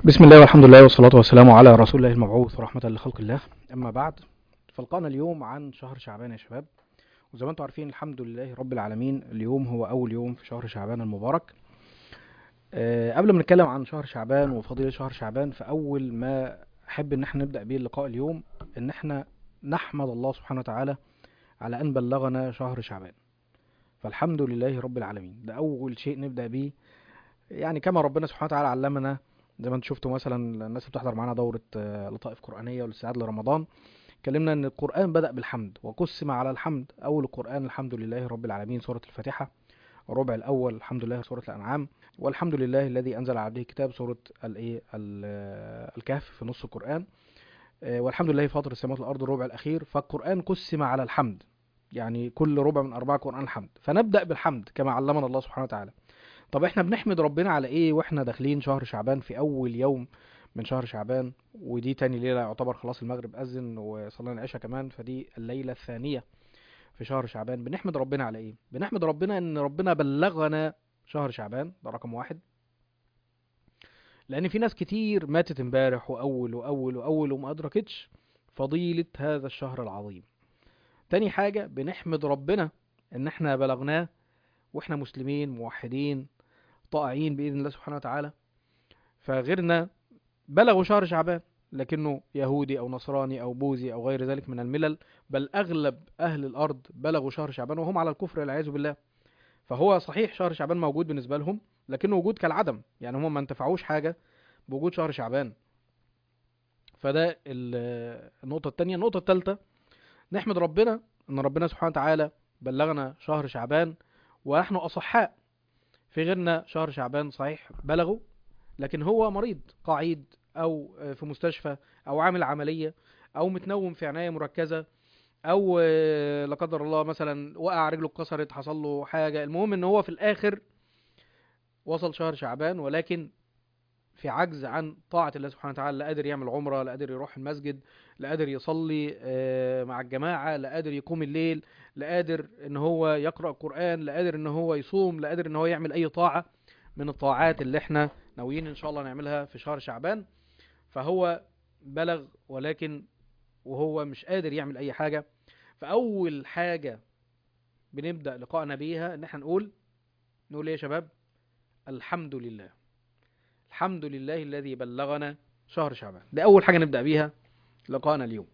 بسم الله والحمد لله والصلاة والسلام على رسول الله المبعوث رحمة لخلق الله أما بعد فلقانا اليوم عن شهر شعبان يا شباب وزي ما انتم عارفين الحمد لله رب العالمين اليوم هو أول يوم في شهر شعبان المبارك أه قبل ما نتكلم عن شهر شعبان وفضيلة شهر شعبان فأول ما أحب إن احنا نبدأ بيه اللقاء اليوم إن احنا نحمد الله سبحانه وتعالى على أن بلغنا شهر شعبان فالحمد لله رب العالمين ده أول شيء نبدأ بيه يعني كما ربنا سبحانه وتعالى علمنا زي ما انتم شفتوا مثلا الناس اللي بتحضر معانا دورة آه، لطائف قرآنية والاستعداد لرمضان اتكلمنا ان القرآن بدأ بالحمد وقسم على الحمد اول القرآن الحمد لله رب العالمين سورة الفاتحة الربع الاول الحمد لله سورة الانعام والحمد لله الذي انزل على عبده الكتاب سورة الايه ال- آه، الكهف في نص القرآن آه، والحمد لله فاطر السماوات والارض الربع الاخير فالقرآن قسم على الحمد يعني كل ربع من اربعة قرآن الحمد فنبدأ بالحمد كما علمنا الله سبحانه وتعالى طب احنا بنحمد ربنا على ايه واحنا داخلين شهر شعبان في اول يوم من شهر شعبان ودي تاني ليلة يعتبر خلاص المغرب أذن وصلينا العشاء كمان فدي الليلة الثانية في شهر شعبان بنحمد ربنا على ايه بنحمد ربنا ان ربنا بلغنا شهر شعبان ده رقم واحد لان في ناس كتير ماتت امبارح واول واول واول وما ادركتش فضيلة هذا الشهر العظيم تاني حاجة بنحمد ربنا ان احنا بلغناه واحنا مسلمين موحدين طائعين باذن الله سبحانه وتعالى فغيرنا بلغوا شهر شعبان لكنه يهودي او نصراني او بوذي او غير ذلك من الملل بل اغلب اهل الارض بلغوا شهر شعبان وهم على الكفر والعياذ بالله فهو صحيح شهر شعبان موجود بالنسبه لهم لكنه وجود كالعدم يعني هم ما انتفعوش حاجه بوجود شهر شعبان فده ال- النقطه الثانيه النقطه الثالثه نحمد ربنا ان ربنا سبحانه وتعالى بلغنا شهر شعبان ونحن اصحاء في غيرنا شهر شعبان صحيح بلغوا لكن هو مريض قاعد او في مستشفى او عامل عملية او متنوم في عناية مركزة او لا قدر الله مثلا وقع رجله اتكسرت حصل له حاجة المهم ان هو في الاخر وصل شهر شعبان ولكن في عجز عن طاعة الله سبحانه وتعالى لا قادر يعمل عمرة لا قادر يروح المسجد لا قادر يصلي آه، مع الجماعة لا قادر يقوم الليل لا قادر ان هو يقرأ القرآن لا قادر ان هو يصوم لا قادر ان هو يعمل اي طاعة من الطاعات اللي احنا ناويين ان شاء الله نعملها في شهر شعبان فهو بلغ ولكن وهو مش قادر يعمل اي حاجة فاول حاجة بنبدأ لقائنا بيها ان احنا نقول نقول ايه يا شباب الحمد لله الحمد لله الذي بلغنا شهر شعبان دي اول حاجة نبدأ بيها لقائنا اليوم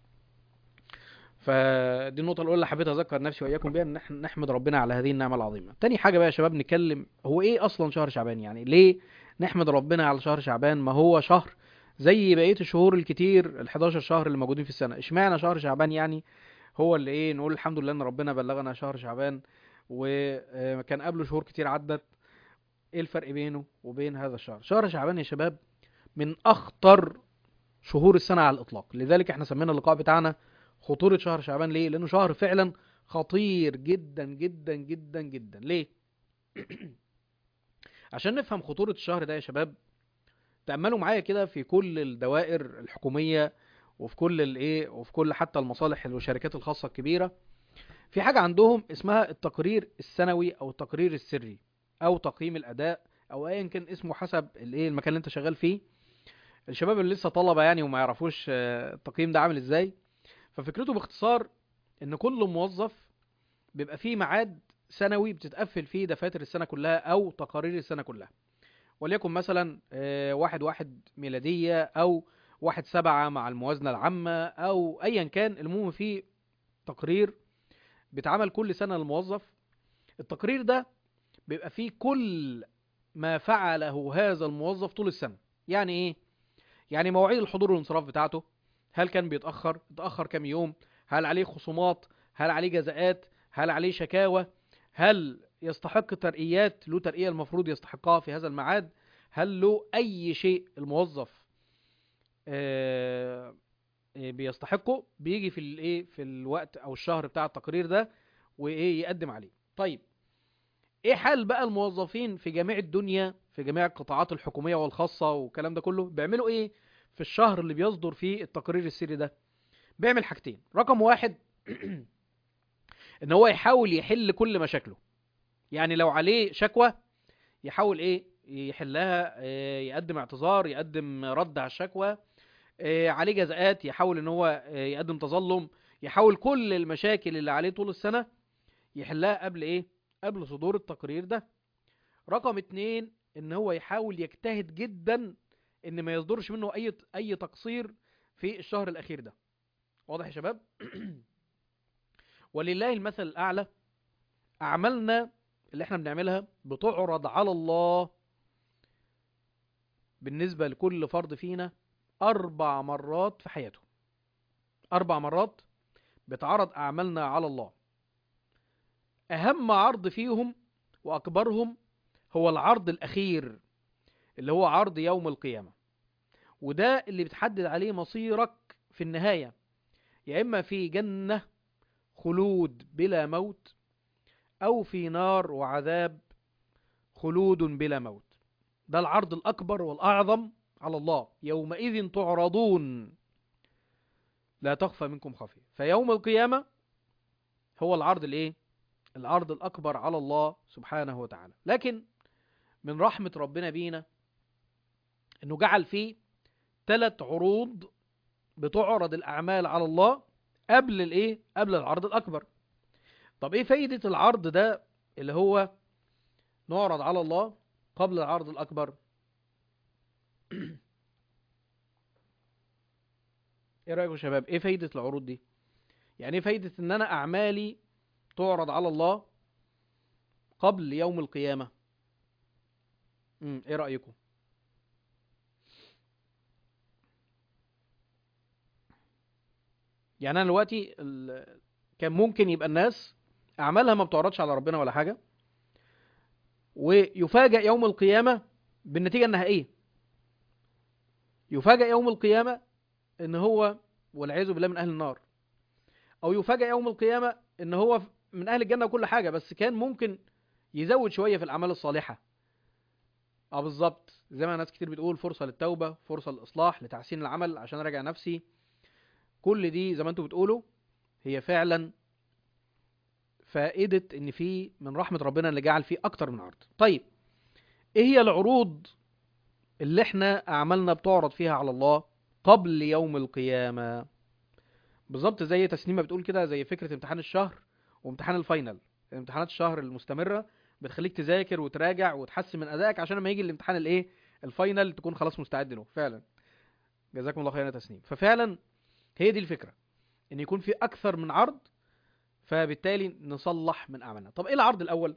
فدي النقطة الأولى اللي حبيت أذكر نفسي وإياكم بيها إن احنا نحمد ربنا على هذه النعمة العظيمة. تاني حاجة بقى يا شباب نتكلم هو إيه أصلا شهر شعبان؟ يعني ليه نحمد ربنا على شهر شعبان ما هو شهر زي بقية الشهور الكتير ال 11 شهر اللي موجودين في السنة، اشمعنى شهر شعبان يعني هو اللي إيه نقول الحمد لله إن ربنا بلغنا شهر شعبان وكان قبله شهور كتير عدت إيه الفرق بينه وبين هذا الشهر؟ شهر شعبان يا شباب من أخطر شهور السنة على الإطلاق، لذلك احنا سمينا اللقاء بتاعنا خطورة شهر شعبان ليه؟ لأنه شهر فعلا خطير جدا جدا جدا جدا، ليه؟ عشان نفهم خطورة الشهر ده يا شباب تأملوا معايا كده في كل الدوائر الحكومية وفي كل الايه وفي كل حتى المصالح والشركات الخاصة الكبيرة في حاجة عندهم اسمها التقرير السنوي أو التقرير السري أو تقييم الأداء أو أيا كان اسمه حسب الايه المكان اللي أنت شغال فيه الشباب اللي لسه طلبة يعني وما يعرفوش آه، التقييم ده عامل ازاي ففكرته باختصار ان كل موظف بيبقى فيه ميعاد سنوي بتتقفل فيه دفاتر السنة كلها او تقارير السنة كلها وليكن مثلا آه، واحد واحد ميلادية او واحد سبعة مع الموازنة العامة او ايا كان المهم فيه تقرير بيتعمل كل سنة للموظف التقرير ده بيبقى فيه كل ما فعله هذا الموظف طول السنة يعني ايه يعني مواعيد الحضور والانصراف بتاعته هل كان بيتأخر اتأخر كام يوم هل عليه خصومات هل عليه جزاءات هل عليه شكاوى هل يستحق ترقيات له ترقية المفروض يستحقها في هذا الميعاد هل له أي شيء الموظف آه، آه، بيستحقه بيجي في الايه في الوقت او الشهر بتاع التقرير ده وايه يقدم عليه طيب ايه حال بقى الموظفين في جميع الدنيا في جميع القطاعات الحكومية والخاصة والكلام ده كله بيعملوا ايه في الشهر اللي بيصدر فيه التقرير السري ده بيعمل حاجتين رقم واحد ان هو يحاول يحل كل مشاكله يعني لو عليه شكوى يحاول ايه يحلها آه، يقدم اعتذار يقدم رد على الشكوى آه، عليه جزاءات يحاول ان هو آه، يقدم تظلم يحاول كل المشاكل اللي عليه طول السنة يحلها قبل ايه قبل صدور التقرير ده رقم اتنين ان هو يحاول يجتهد جدا ان ما يصدرش منه اي اي تقصير في الشهر الاخير ده واضح يا شباب ولله المثل الاعلى اعمالنا اللي احنا بنعملها بتعرض على الله بالنسبة لكل فرد فينا أربع مرات في حياته أربع مرات بتعرض أعمالنا على الله أهم عرض فيهم وأكبرهم هو العرض الأخير اللي هو عرض يوم القيامة وده اللي بتحدد عليه مصيرك في النهاية يا إما في جنة خلود بلا موت أو في نار وعذاب خلود بلا موت ده العرض الأكبر والأعظم على الله يومئذ تعرضون لا تخفى منكم خافية فيوم القيامة هو العرض الايه العرض الأكبر على الله سبحانه وتعالى لكن من رحمة ربنا بينا انه جعل فيه ثلاث عروض بتعرض الأعمال على الله قبل الايه قبل العرض الأكبر طب ايه فايدة العرض ده اللي هو نعرض على الله قبل العرض الأكبر ايه رأيكم يا شباب ايه فايدة العروض دي يعني ايه فايدة ان انا اعمالي تعرض على الله قبل يوم القيامة امم ايه رأيكم يعني انا دلوقتي ال- كان ممكن يبقى الناس اعمالها ما بتعرضش على ربنا ولا حاجة ويفاجأ يوم القيامة بالنتيجة النهائية يفاجأ يوم القيامة ان هو والعياذ بالله من اهل النار او يفاجأ يوم القيامة ان هو من اهل الجنة وكل حاجة بس كان ممكن يزود شوية في الاعمال الصالحة اه بالظبط زي ما ناس كتير بتقول فرصة للتوبة فرصة للاصلاح لتحسين العمل عشان اراجع نفسي كل دي زي ما انتوا بتقولوا هي فعلا فائدة ان في من رحمة ربنا اللي جعل فيه اكتر من عرض طيب ايه هي العروض اللي احنا اعمالنا بتعرض فيها على الله قبل يوم القيامة بالظبط زي تسنيمة بتقول كده زي فكرة امتحان الشهر وامتحان الفاينل امتحانات الشهر المستمرة بتخليك تذاكر وتراجع وتحسن من ادائك عشان لما يجي الامتحان الايه الفاينل تكون خلاص مستعد له فعلا جزاكم الله خيرا يا تسنيم ففعلا هي دي الفكرة ان يكون في اكثر من عرض فبالتالي نصلح من اعمالنا طب ايه العرض الاول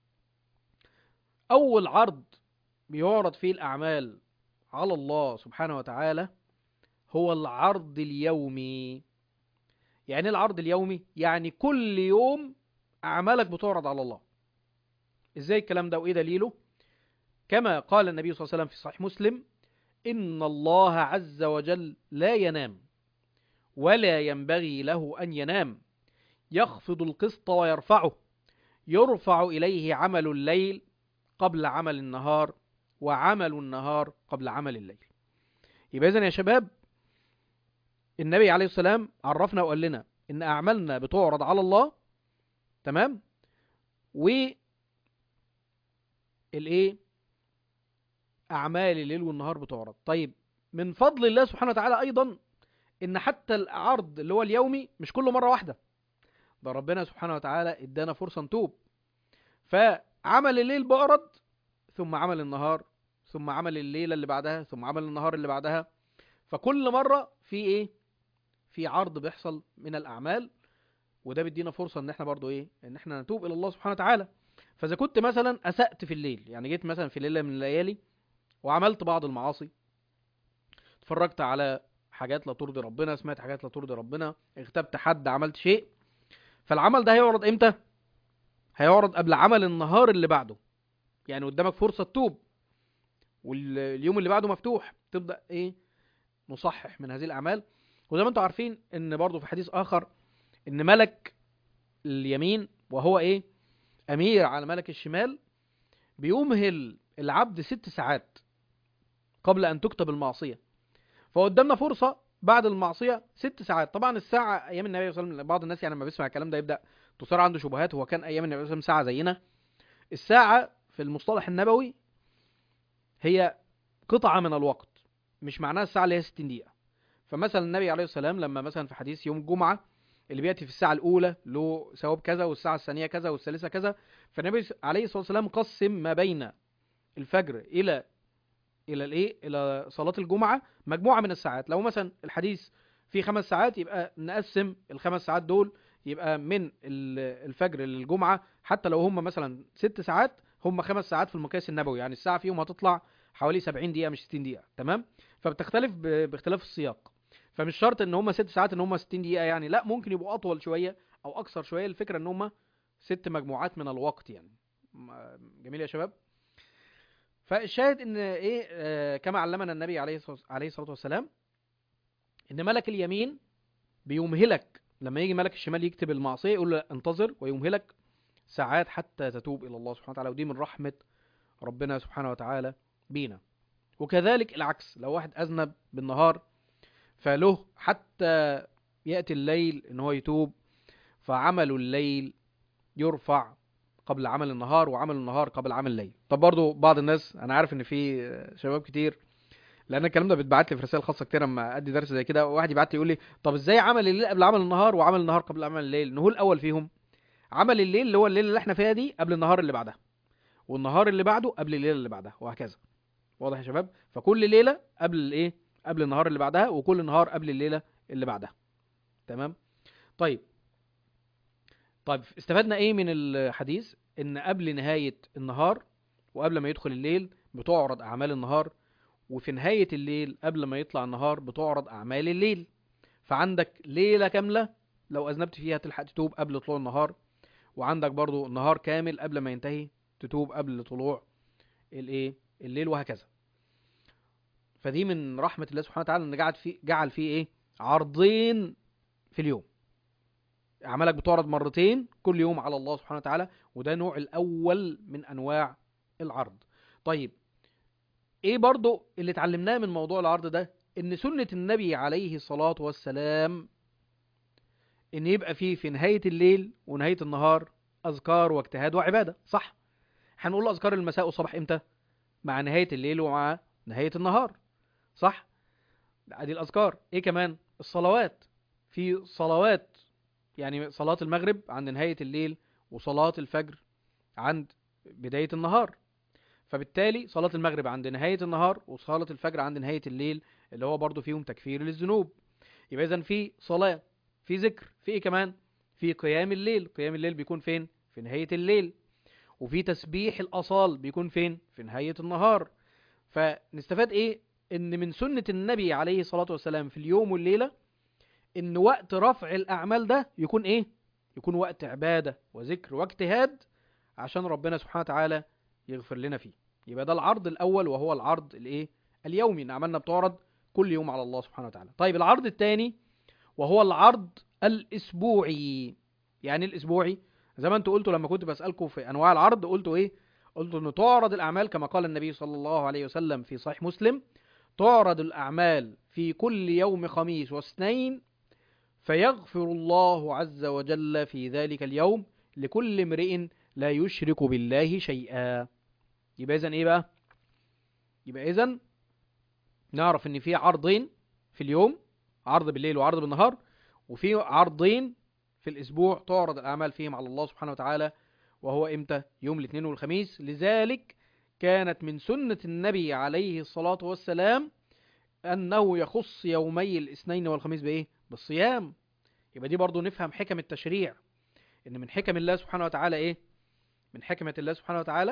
اول عرض بيعرض فيه الاعمال على الله سبحانه وتعالى هو العرض اليومي يعني ايه العرض اليومي يعني كل يوم اعمالك بتعرض على الله ازاي الكلام ده وايه دليله كما قال النبي صلى الله عليه وسلم في صحيح مسلم ان الله عز وجل لا ينام ولا ينبغي له ان ينام يخفض القسط ويرفعه يرفع اليه عمل الليل قبل عمل النهار وعمل النهار قبل عمل الليل يبقى اذا يا شباب النبي عليه السلام عرفنا وقال لنا ان اعمالنا بتعرض على الله تمام و الايه اعمال الليل والنهار بتعرض طيب من فضل الله سبحانه وتعالى ايضا ان حتى العرض اللي هو اليومي مش كله مره واحده ده ربنا سبحانه وتعالى ادانا فرصه نتوب فعمل الليل بعرض ثم عمل النهار ثم عمل الليله اللي بعدها ثم عمل النهار اللي بعدها فكل مره في ايه في عرض بيحصل من الاعمال وده بيدينا فرصه ان احنا برضو ايه ان احنا نتوب الى الله سبحانه وتعالى فاذا كنت مثلا اسأت في الليل يعني جيت مثلا في ليله من الليالي وعملت بعض المعاصي اتفرجت على حاجات لا ترضي ربنا سمعت حاجات لا ترضي ربنا اغتبت حد عملت شيء فالعمل ده هيعرض امتى هيعرض قبل عمل النهار اللي بعده يعني قدامك فرصه تتوب واليوم اللي بعده مفتوح تبدا ايه نصحح من هذه الاعمال وزي ما انتم عارفين ان برضو في حديث اخر ان ملك اليمين وهو ايه امير على ملك الشمال بيمهل العبد ست ساعات قبل ان تكتب المعصيه فقدامنا فرصه بعد المعصيه ست ساعات طبعا الساعه ايام النبي صلى الله عليه وسلم بعض الناس يعني لما بيسمع الكلام ده يبدا تصير عنده شبهات هو كان ايام النبي صلى الله عليه وسلم ساعه زينا الساعه في المصطلح النبوي هي قطعة من الوقت مش معناها الساعة اللي هي 60 دقيقة فمثلا النبي عليه السلام لما مثلا في حديث يوم الجمعة اللي بيأتي في الساعة الأولى له ثواب كذا والساعة الثانية كذا والثالثة كذا فالنبي عليه الصلاة والسلام قسم ما بين الفجر إلى إلى الإيه؟ إلى صلاة الجمعة مجموعة من الساعات لو مثلا الحديث فيه خمس ساعات يبقى نقسم الخمس ساعات دول يبقى من ال- الفجر للجمعة حتى لو هم مثلا ست ساعات هم خمس ساعات في المقياس النبوي يعني الساعة فيهم هتطلع حوالي 70 دقيقة مش 60 دقيقة تمام فبتختلف ب- باختلاف السياق فمش شرط ان هم ست ساعات ان هم 60 دقيقة يعني لا ممكن يبقوا اطول شوية او اقصر شوية الفكرة ان هم ست مجموعات من الوقت يعني م- جميل يا شباب فالشاهد ان ايه آه كما علمنا النبي عليه الصلاة عليه الصلاة والسلام ان ملك اليمين بيمهلك لما يجي ملك الشمال يكتب المعصية يقول له انتظر ويمهلك ساعات حتى تتوب الى الله سبحانه وتعالى ودي من رحمة ربنا سبحانه وتعالى بينا وكذلك العكس لو واحد اذنب بالنهار فله حتى يأتي الليل ان هو يتوب فعمل الليل يرفع قبل عمل النهار وعمل النهار قبل عمل الليل طب برضو بعض الناس انا عارف ان في شباب كتير لان الكلام ده بيتبعت لي في رسائل خاصه كتير لما ادي درس زي كده واحد يبعت لي يقول لي طب ازاي عمل الليل قبل عمل النهار وعمل النهار قبل عمل الليل نهو الاول فيهم عمل الليل اللي هو الليله اللي احنا فيها دي قبل النهار اللي بعدها والنهار اللي بعده قبل الليله اللي بعدها وهكذا واضح يا شباب فكل ليله قبل الايه قبل النهار اللي بعدها وكل نهار قبل الليله اللي بعدها تمام طيب طيب استفدنا ايه من الحديث ان قبل نهايه النهار وقبل ما يدخل الليل بتعرض اعمال النهار وفي نهايه الليل قبل ما يطلع النهار بتعرض اعمال الليل فعندك ليله كامله لو اذنبت فيها تلحق تتوب قبل طلوع النهار وعندك برضو نهار كامل قبل ما ينتهي تتوب قبل طلوع الايه الليل وهكذا فدي من رحمة الله سبحانه وتعالى ان جعل فيه جعل فيه ايه عرضين في اليوم اعمالك بتعرض مرتين كل يوم على الله سبحانه وتعالى وده نوع الاول من انواع العرض طيب ايه برضو اللي اتعلمناه من موضوع العرض ده ان سنة النبي عليه الصلاة والسلام ان يبقى فيه في نهاية الليل ونهاية النهار اذكار واجتهاد وعبادة صح هنقول اذكار المساء والصباح امتى مع نهاية الليل ومع نهاية النهار صح ادي الاذكار ايه كمان الصلوات في صلوات يعني صلاة المغرب عند نهاية الليل وصلاة الفجر عند بداية النهار فبالتالي صلاة المغرب عند نهاية النهار وصلاة الفجر عند نهاية الليل اللي هو برضو فيهم تكفير للذنوب يبقى اذا في صلاة في ذكر في ايه كمان في قيام الليل قيام الليل بيكون فين في نهاية الليل وفي تسبيح الأصال بيكون فين في نهاية النهار فنستفاد ايه ان من سنة النبي عليه الصلاة والسلام في اليوم والليلة ان وقت رفع الاعمال ده يكون ايه يكون وقت عبادة وذكر واجتهاد عشان ربنا سبحانه وتعالى يغفر لنا فيه يبقى ده العرض الاول وهو العرض الايه اليومي ان عملنا بتعرض كل يوم على الله سبحانه وتعالى طيب العرض الثاني وهو العرض الاسبوعي يعني إيه الاسبوعي زي ما انتوا قلتوا لما كنت بسالكم في انواع العرض قلتوا ايه قلتوا ان تعرض الاعمال كما قال النبي صلى الله عليه وسلم في صحيح مسلم تعرض الاعمال في كل يوم خميس واثنين فيغفر الله عز وجل في ذلك اليوم لكل امرئ لا يشرك بالله شيئا يبقى اذا ايه بقى يبقى اذا نعرف ان في عرضين في اليوم عرض بالليل وعرض بالنهار وفي عرضين في الاسبوع تعرض الاعمال فيهم على الله سبحانه وتعالى وهو امتى يوم الاثنين والخميس لذلك كانت من سنة النبي عليه الصلاة والسلام انه يخص يومي الاثنين والخميس بايه بالصيام يبقى دي برضو نفهم حكم التشريع ان من حكم الله سبحانه وتعالى ايه من حكمة الله سبحانه وتعالى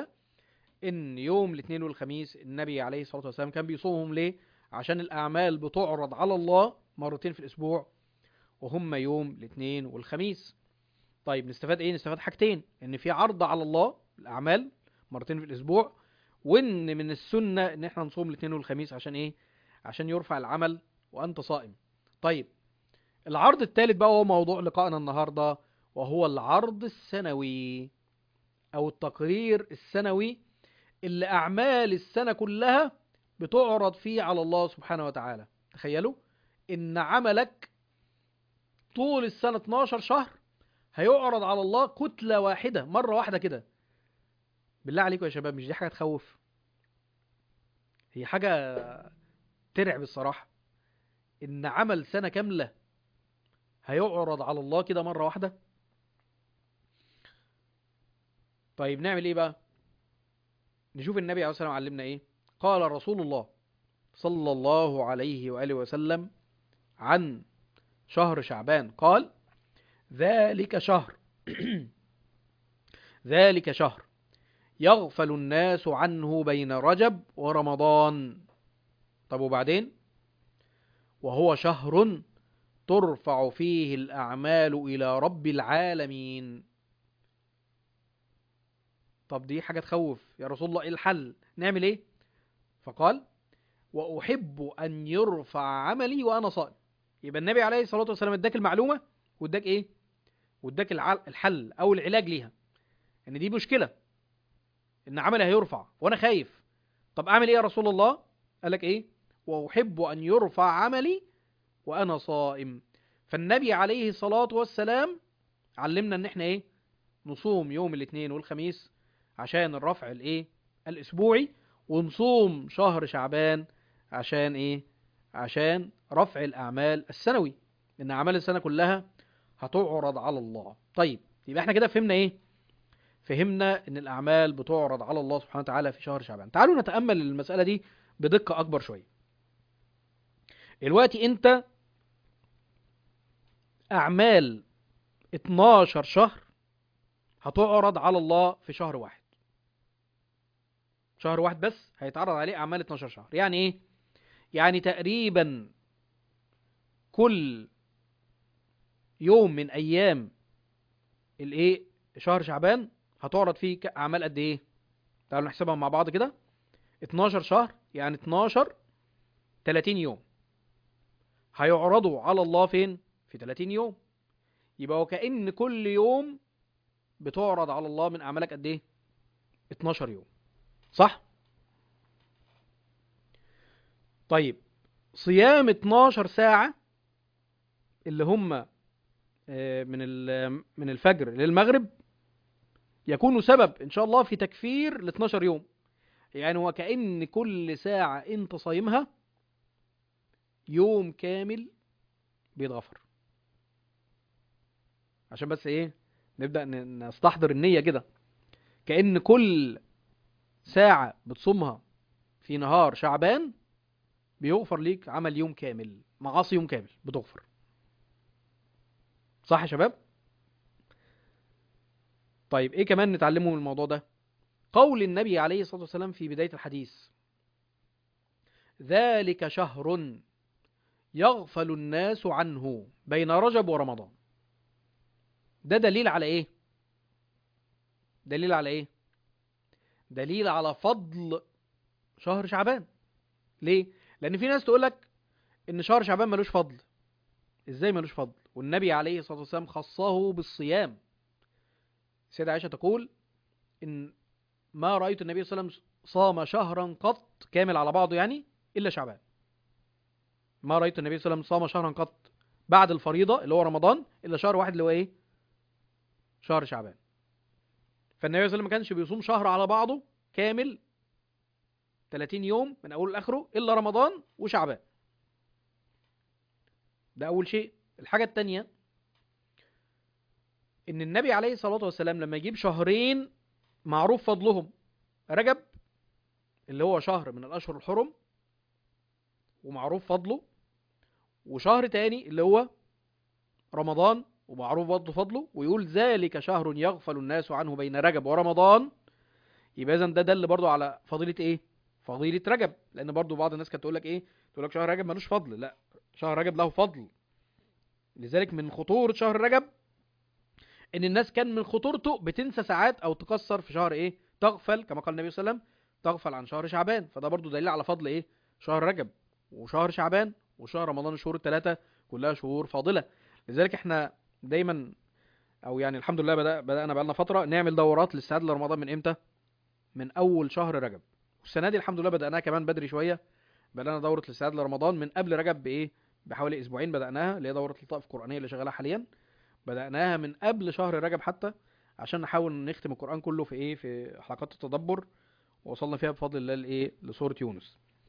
ان يوم الاثنين والخميس النبي عليه الصلاة والسلام كان بيصومهم ليه عشان الاعمال بتعرض على الله مرتين في الاسبوع وهم يوم الاثنين والخميس طيب نستفاد ايه نستفاد حاجتين ان في عرض على الله الاعمال مرتين في الاسبوع وان من السنة ان احنا نصوم الاثنين والخميس عشان ايه عشان يرفع العمل وانت صائم طيب العرض الثالث بقى هو موضوع لقائنا النهارده وهو العرض السنوي او التقرير السنوي اللي اعمال السنة كلها بتعرض فيه على الله سبحانه وتعالى تخيلوا ان عملك طول السنة 12 شهر هيعرض على الله كتلة واحدة مرة واحدة كده بالله عليكم يا شباب مش دي حاجة تخوف هي حاجة ترعب الصراحة ان عمل سنة كاملة هيعرض على الله كده مرة واحدة طيب نعمل ايه بقى نشوف النبي عليه الصلاة والسلام علمنا ايه قال رسول الله صلى الله عليه وآله وسلم عن شهر شعبان قال ذلك شهر ذلك شهر يغفل الناس عنه بين رجب ورمضان طب وبعدين وهو شهر ترفع فيه الأعمال إلى رب العالمين طب دي حاجة تخوف يا رسول الله إيه الحل نعمل إيه فقال وأحب أن يرفع عملي وأنا صائم يبقى النبي عليه الصلاة والسلام اداك المعلومة واداك إيه واداك الع- الحل أو العلاج ليها إن دي مشكلة إن عملي هيرفع وأنا خايف طب أعمل إيه يا رسول الله قالك إيه وأحب أن يرفع عملي وأنا صائم فالنبي عليه الصلاة والسلام علمنا إن إحنا إيه نصوم يوم الاثنين والخميس عشان الرفع الإيه الأسبوعي ونصوم شهر شعبان عشان إيه عشان رفع الأعمال السنوي إن أعمال السنة كلها هتعرض على الله طيب يبقى إحنا كده فهمنا إيه فهمنا إن الأعمال بتعرض على الله سبحانه وتعالى في شهر شعبان تعالوا نتأمل المسألة دي بدقة أكبر شوية دلوقتي أنت أعمال 12 شهر هتعرض على الله في شهر واحد شهر واحد بس هيتعرض عليه أعمال 12 شهر يعني إيه؟ يعني تقريبا كل يوم من أيام الإيه شهر شعبان هتعرض فيه ك- أعمال قد إيه؟ تعالوا نحسبها مع بعض كده 12 شهر يعني 12 30 يوم هيعرضوا على الله فين؟ في 30 يوم يبقى وكأن كل يوم بتعرض على الله من أعمالك قد إيه؟ 12 يوم صح؟ طيب صيام 12 ساعة اللي هم آه، من ال- من الفجر للمغرب يكون سبب إن شاء الله في تكفير ال 12 يوم يعني وكأن كل ساعة أنت صايمها يوم كامل بيتغفر عشان بس ايه نبدأ ن- نستحضر النية كده كأن كل ساعة بتصومها في نهار شعبان بيغفر ليك عمل يوم كامل معاصي يوم كامل بتغفر صح يا شباب طيب ايه كمان نتعلمه من الموضوع ده قول النبي عليه الصلاة والسلام في بداية الحديث ذلك شهر يغفل الناس عنه بين رجب ورمضان ده دليل على ايه دليل على ايه دليل على فضل شهر شعبان ليه لان في ناس تقولك ان شهر شعبان ملوش فضل ازاي ملوش فضل والنبي عليه الصلاة والسلام خصه بالصيام سيدة عائشة تقول ان ما رأيت النبي صلى الله عليه وسلم صام شهرا قط كامل على بعضه يعني الا شعبان ما رأيت النبي صلى الله عليه وسلم صام شهرا قط بعد الفريضة اللي هو رمضان الا شهر واحد اللي هو ايه شهر شعبان فالنبي صلى الله عليه وسلم ما كانش بيصوم شهر على بعضه كامل 30 يوم من اوله لاخره الا رمضان وشعبان ده اول شيء الحاجه الثانيه ان النبي عليه الصلاه والسلام لما يجيب شهرين معروف فضلهم رجب اللي هو شهر من الاشهر الحرم ومعروف فضله وشهر تاني اللي هو رمضان ومعروف برضه فضله ويقول ذلك شهر يغفل الناس عنه بين رجب ورمضان يبقى اذا ده دل برضه على فضيله ايه فضيله رجب لان برضه بعض الناس كانت تقول لك ايه تقول لك شهر رجب ملوش فضل لا شهر رجب له فضل لذلك من خطوره شهر رجب ان الناس كان من خطورته بتنسى ساعات او تقصر في شهر ايه تغفل كما قال النبي صلى الله عليه وسلم تغفل عن شهر شعبان فده برضه دليل على فضل ايه شهر رجب وشهر شعبان وشهر رمضان الشهور الثلاثه كلها شهور فاضله لذلك احنا دايما او يعني الحمد لله بدأ بدأنا بقالنا فترة نعمل دورات للاستعداد لرمضان من امتى من اول شهر رجب والسنة دي الحمد لله بدأناها كمان بدري شوية بدأنا دورة الاستعداد لرمضان من قبل رجب بايه بحوالي اسبوعين بدأناها اللي هي دورة الطائف القرآنية اللي شغالة حاليا بدأناها من قبل شهر رجب حتى عشان نحاول نختم القرآن كله في ايه في حلقات التدبر ووصلنا فيها بفضل الله لايه لسورة يونس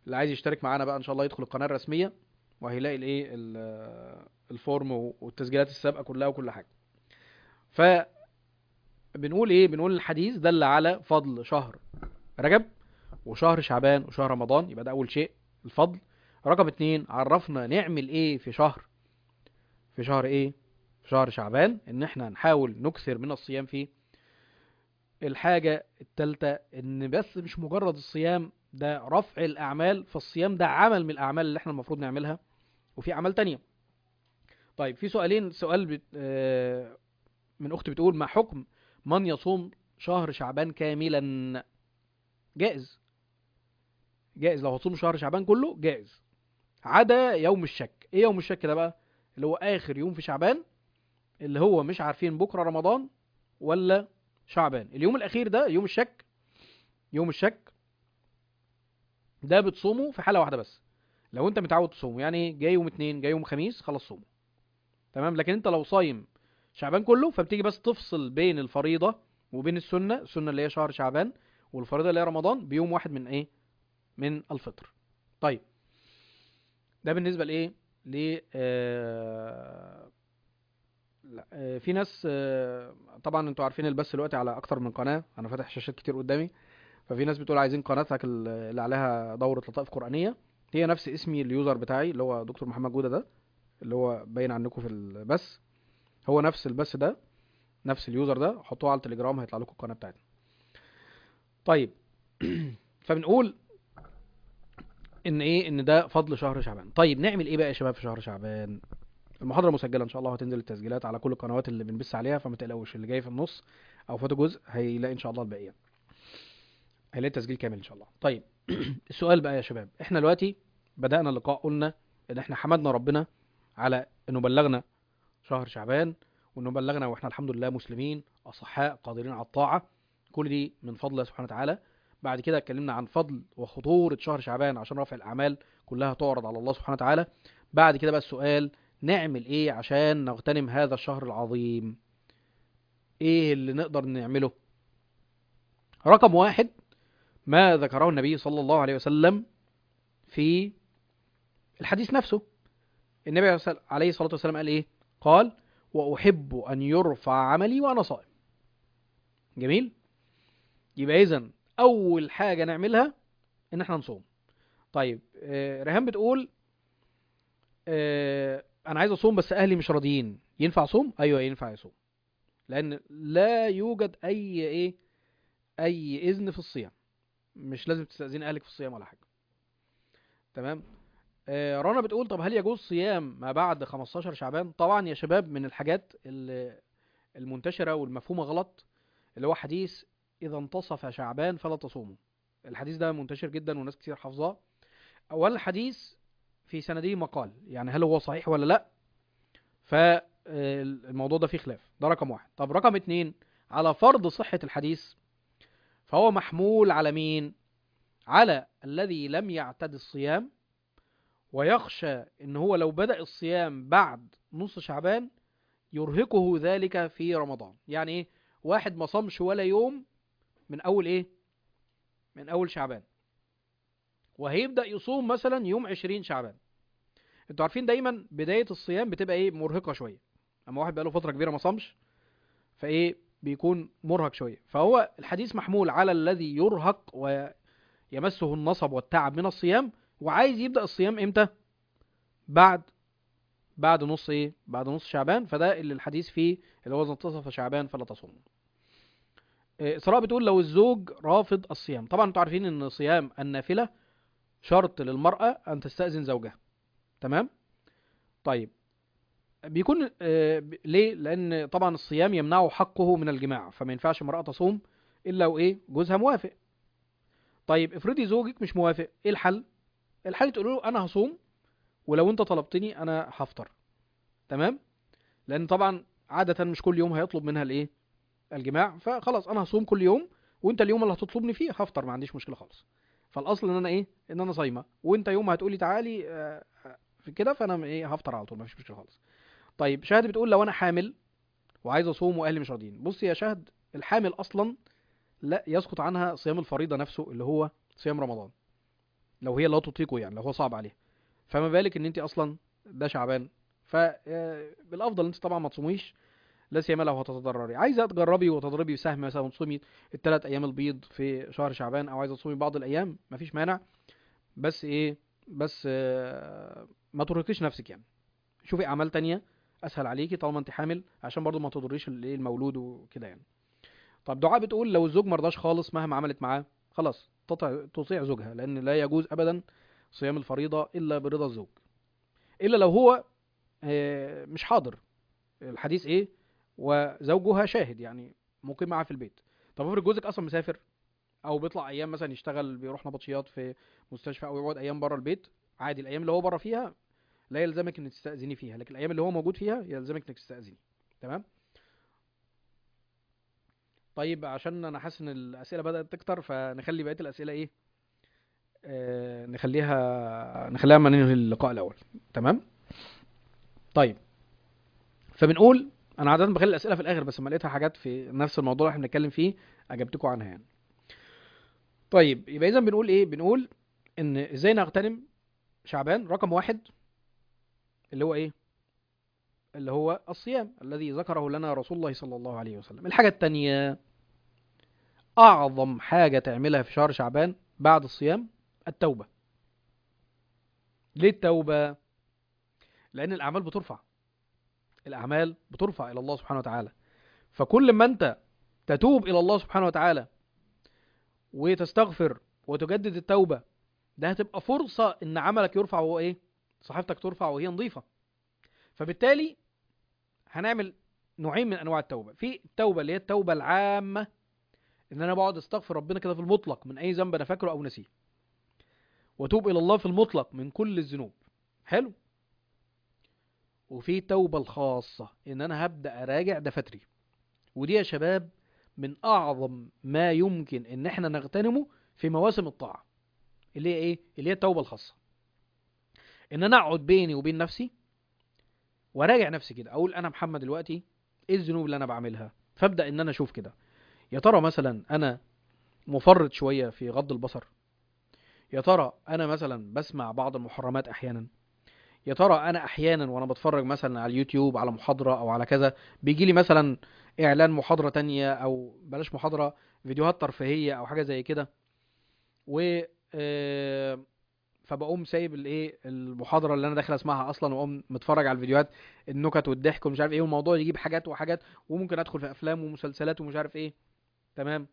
اللي عايز يشترك معانا بقى ان شاء الله يدخل القناه الرسميه وهيلاقي الايه ال- الفورم والتسجيلات السابقه كلها وكل حاجه ف بنقول ايه بنقول الحديث دل على فضل شهر رجب وشهر شعبان وشهر رمضان يبقى ده اول شيء الفضل رقم اتنين عرفنا نعمل ايه في شهر في شهر ايه في شهر شعبان ان احنا نحاول نكثر من الصيام فيه الحاجة التالتة ان بس مش مجرد الصيام ده رفع الاعمال فالصيام ده عمل من الاعمال اللي احنا المفروض نعملها وفي اعمال تانية طيب في سؤالين سؤال بت... آه، من اختي بتقول ما حكم من يصوم شهر شعبان كاملا جائز جائز لو هتصوم شهر شعبان كله جائز عدا يوم الشك ايه يوم الشك ده بقى اللي هو اخر يوم في شعبان اللي هو مش عارفين بكره رمضان ولا شعبان اليوم الاخير ده يوم الشك يوم الشك ده بتصومه في حاله واحده بس لو انت متعود تصومه يعني جاي يوم اتنين جاي يوم خميس خلاص صومه تمام لكن انت لو صايم شعبان كله فبتيجي بس تفصل بين الفريضه وبين السنه السنه اللي هي شهر شعبان والفريضه اللي هي رمضان بيوم واحد من ايه من الفطر طيب ده بالنسبه لايه ل آه، لا آه، في ناس آه، طبعا انتوا عارفين البث دلوقتي على اكتر من قناه انا فاتح شاشات كتير قدامي ففي ناس بتقول عايزين قناتك ال- اللي عليها دوره لطائف قرانيه هي نفس اسمي اليوزر بتاعي اللي هو دكتور محمد جوده ده اللي هو باين عنكم في البث هو نفس البث ده نفس اليوزر ده حطوه على التليجرام هيطلع لكم القناه بتاعتنا طيب فبنقول ان ايه ان ده فضل شهر شعبان طيب نعمل ايه بقى يا شباب في شهر شعبان المحاضره مسجله ان شاء الله هتنزل التسجيلات على كل القنوات اللي بنبث عليها فما تقلقوش اللي جاي في النص او فاته جزء هيلاقي ان شاء الله الباقيه هيلاقي التسجيل كامل ان شاء الله طيب السؤال بقى يا شباب احنا دلوقتي بدأنا اللقاء قلنا ان احنا حمدنا ربنا على انه بلغنا شهر شعبان وانه بلغنا واحنا الحمد لله مسلمين اصحاء قادرين على الطاعه كل دي من فضل الله سبحانه وتعالى بعد كده اتكلمنا عن فضل وخطورة شهر شعبان عشان رفع الأعمال كلها تعرض على الله سبحانه وتعالى بعد كده بقى السؤال نعمل ايه عشان نغتنم هذا الشهر العظيم ايه اللي نقدر نعمله رقم واحد ما ذكره النبي صلى الله عليه وسلم في الحديث نفسه النبي عليه الصلاة والسلام قال ايه قال وأحب أن يرفع عملي وأنا صائم جميل يبقى إذن أول حاجة نعملها إن احنا نصوم طيب آه ريهام بتقول آه أنا عايز أصوم بس أهلي مش راضيين ينفع أصوم؟ أيوه ينفع يصوم لأن لا يوجد أي إيه أي إذن في الصيام مش لازم تستأذين أهلك في الصيام ولا حاجة تمام آه رنا بتقول طب هل يجوز صيام ما بعد 15 شعبان طبعا يا شباب من الحاجات اللي المنتشرة والمفهومة غلط اللي هو حديث إذا انتصف شعبان فلا تصوموا الحديث ده منتشر جدا وناس كتير حافظاه أولا الحديث في سنده مقال يعني هل هو صحيح ولا لا فالموضوع ده فيه خلاف ده رقم واحد طب رقم اتنين على فرض صحة الحديث فهو محمول على مين على الذي لم يعتد الصيام ويخشى ان هو لو بدأ الصيام بعد نص شعبان يرهقه ذلك في رمضان يعني ايه واحد ما صامش ولا يوم من اول ايه من اول شعبان وهيبدأ يصوم مثلا يوم 20 شعبان انتوا عارفين دايما بداية الصيام بتبقى ايه مرهقة شوية اما واحد بقاله فترة كبيرة ما صامش فايه بيكون مرهق شوية فهو الحديث محمول على الذي يرهق ويمسه النصب والتعب من الصيام وعايز يبدأ الصيام امتى بعد بعد نص ايه بعد نص شعبان فده اللي الحديث فيه اللي هو انتصف شعبان فلا تصوموا إسراء بتقول لو الزوج رافض الصيام طبعا انتوا عارفين ان صيام النافلة شرط للمرأة ان تستأذن زوجها تمام طيب بيكون آه ليه لان طبعا الصيام يمنعه حقه من الجماع فما ينفعش امرأة تصوم الا وايه جوزها موافق طيب افرضي زوجك مش موافق ايه الحل الحل تقول له انا هصوم ولو انت طلبتني انا هفطر تمام لان طبعا عادة مش كل يوم هيطلب منها الايه الجماع فخلاص انا هصوم كل يوم وانت اليوم اللي هتطلبني فيه هفطر ما عنديش مشكله خالص فالاصل ان انا ايه ان انا صايمه وانت يوم هتقولي تعالي آه في كده فانا ايه هفطر على طول ما فيش مشكله خالص طيب شهد بتقول لو انا حامل وعايز اصوم واهلي مش راضيين بص يا شهد الحامل اصلا لا يسقط عنها صيام الفريضه نفسه اللي هو صيام رمضان لو هي لا تطيقه يعني لو هو صعب عليها فما بالك ان انت اصلا ده شعبان فبالافضل انت طبعا ما تصوميش لا سيما لو هتتضرري عايزه تجربي وتضربي سهم مثلا وتصومي الثلاث ايام البيض في شهر شعبان او عايزه تصومي بعض الايام مفيش مانع بس ايه بس آه، ما ترهقيش نفسك يعني شوفي اعمال تانية اسهل عليكي طالما انت حامل عشان برضو ما تضريش الايه المولود وكده يعني طب دعاء بتقول لو الزوج مرضاش خالص مهما عملت معاه خلاص تطع تطيع زوجها لان لا يجوز ابدا صيام الفريضه الا برضا الزوج الا لو هو آه، مش حاضر الحديث ايه وزوجها شاهد يعني مقيم معاها في البيت طب افرض جوزك اصلا مسافر او بيطلع ايام مثلا يشتغل بيروح نبطشيات في مستشفى او يقعد ايام بره البيت عادي الايام اللي هو بره فيها لا يلزمك انك تستأذني فيها لكن الايام اللي هو موجود فيها يلزمك انك تستأذني تمام طيب عشان انا حاسس ان الاسئله بدأت تكتر فنخلي بقيه الاسئله ايه آه نخليها نخليها ما ننهي اللقاء الاول تمام طيب فبنقول انا عاده بخلي الاسئله في الاخر بس لما لقيتها حاجات في نفس الموضوع اللي احنا بنتكلم فيه اجبتكم عنها يعني طيب يبقى اذا بنقول ايه بنقول ان ازاي نغتنم شعبان رقم واحد اللي هو ايه اللي هو الصيام الذي ذكره لنا رسول الله صلى الله عليه وسلم الحاجة التانية أعظم حاجة تعملها في شهر شعبان بعد الصيام التوبة ليه التوبة؟ لأن الأعمال بترفع الأعمال بترفع إلى الله سبحانه وتعالى فكل ما أنت تتوب إلى الله سبحانه وتعالى وتستغفر وتجدد التوبة ده هتبقى فرصة إن عملك يرفع وهو إيه؟ صحيفتك ترفع وهي نظيفة فبالتالي هنعمل نوعين من انواع التوبه في التوبه اللي هي التوبه العامه ان انا بقعد استغفر ربنا كده في المطلق من اي ذنب انا فاكره او نسيه واتوب الى الله في المطلق من كل الذنوب حلو وفي التوبه الخاصه ان انا هبدا اراجع دفاتري ودي يا شباب من اعظم ما يمكن ان احنا نغتنمه في مواسم الطاعه اللي هي ايه اللي هي التوبه الخاصه ان انا اقعد بيني وبين نفسي وراجع نفسي كده اقول انا محمد دلوقتي ايه الذنوب اللي انا بعملها فابدا ان انا اشوف كده يا ترى مثلا انا مفرط شويه في غض البصر يا ترى انا مثلا بسمع بعض المحرمات احيانا يا ترى انا احيانا وانا بتفرج مثلا على اليوتيوب على محاضره او على كذا بيجي لي مثلا اعلان محاضره تانية او بلاش محاضره فيديوهات ترفيهيه او حاجه زي كده و آه، فبقوم سايب الايه المحاضره اللي انا داخل اسمعها اصلا واقوم متفرج على الفيديوهات النكت والضحك ومش عارف ايه والموضوع يجيب حاجات وحاجات وممكن ادخل في افلام ومسلسلات ومش عارف ايه تمام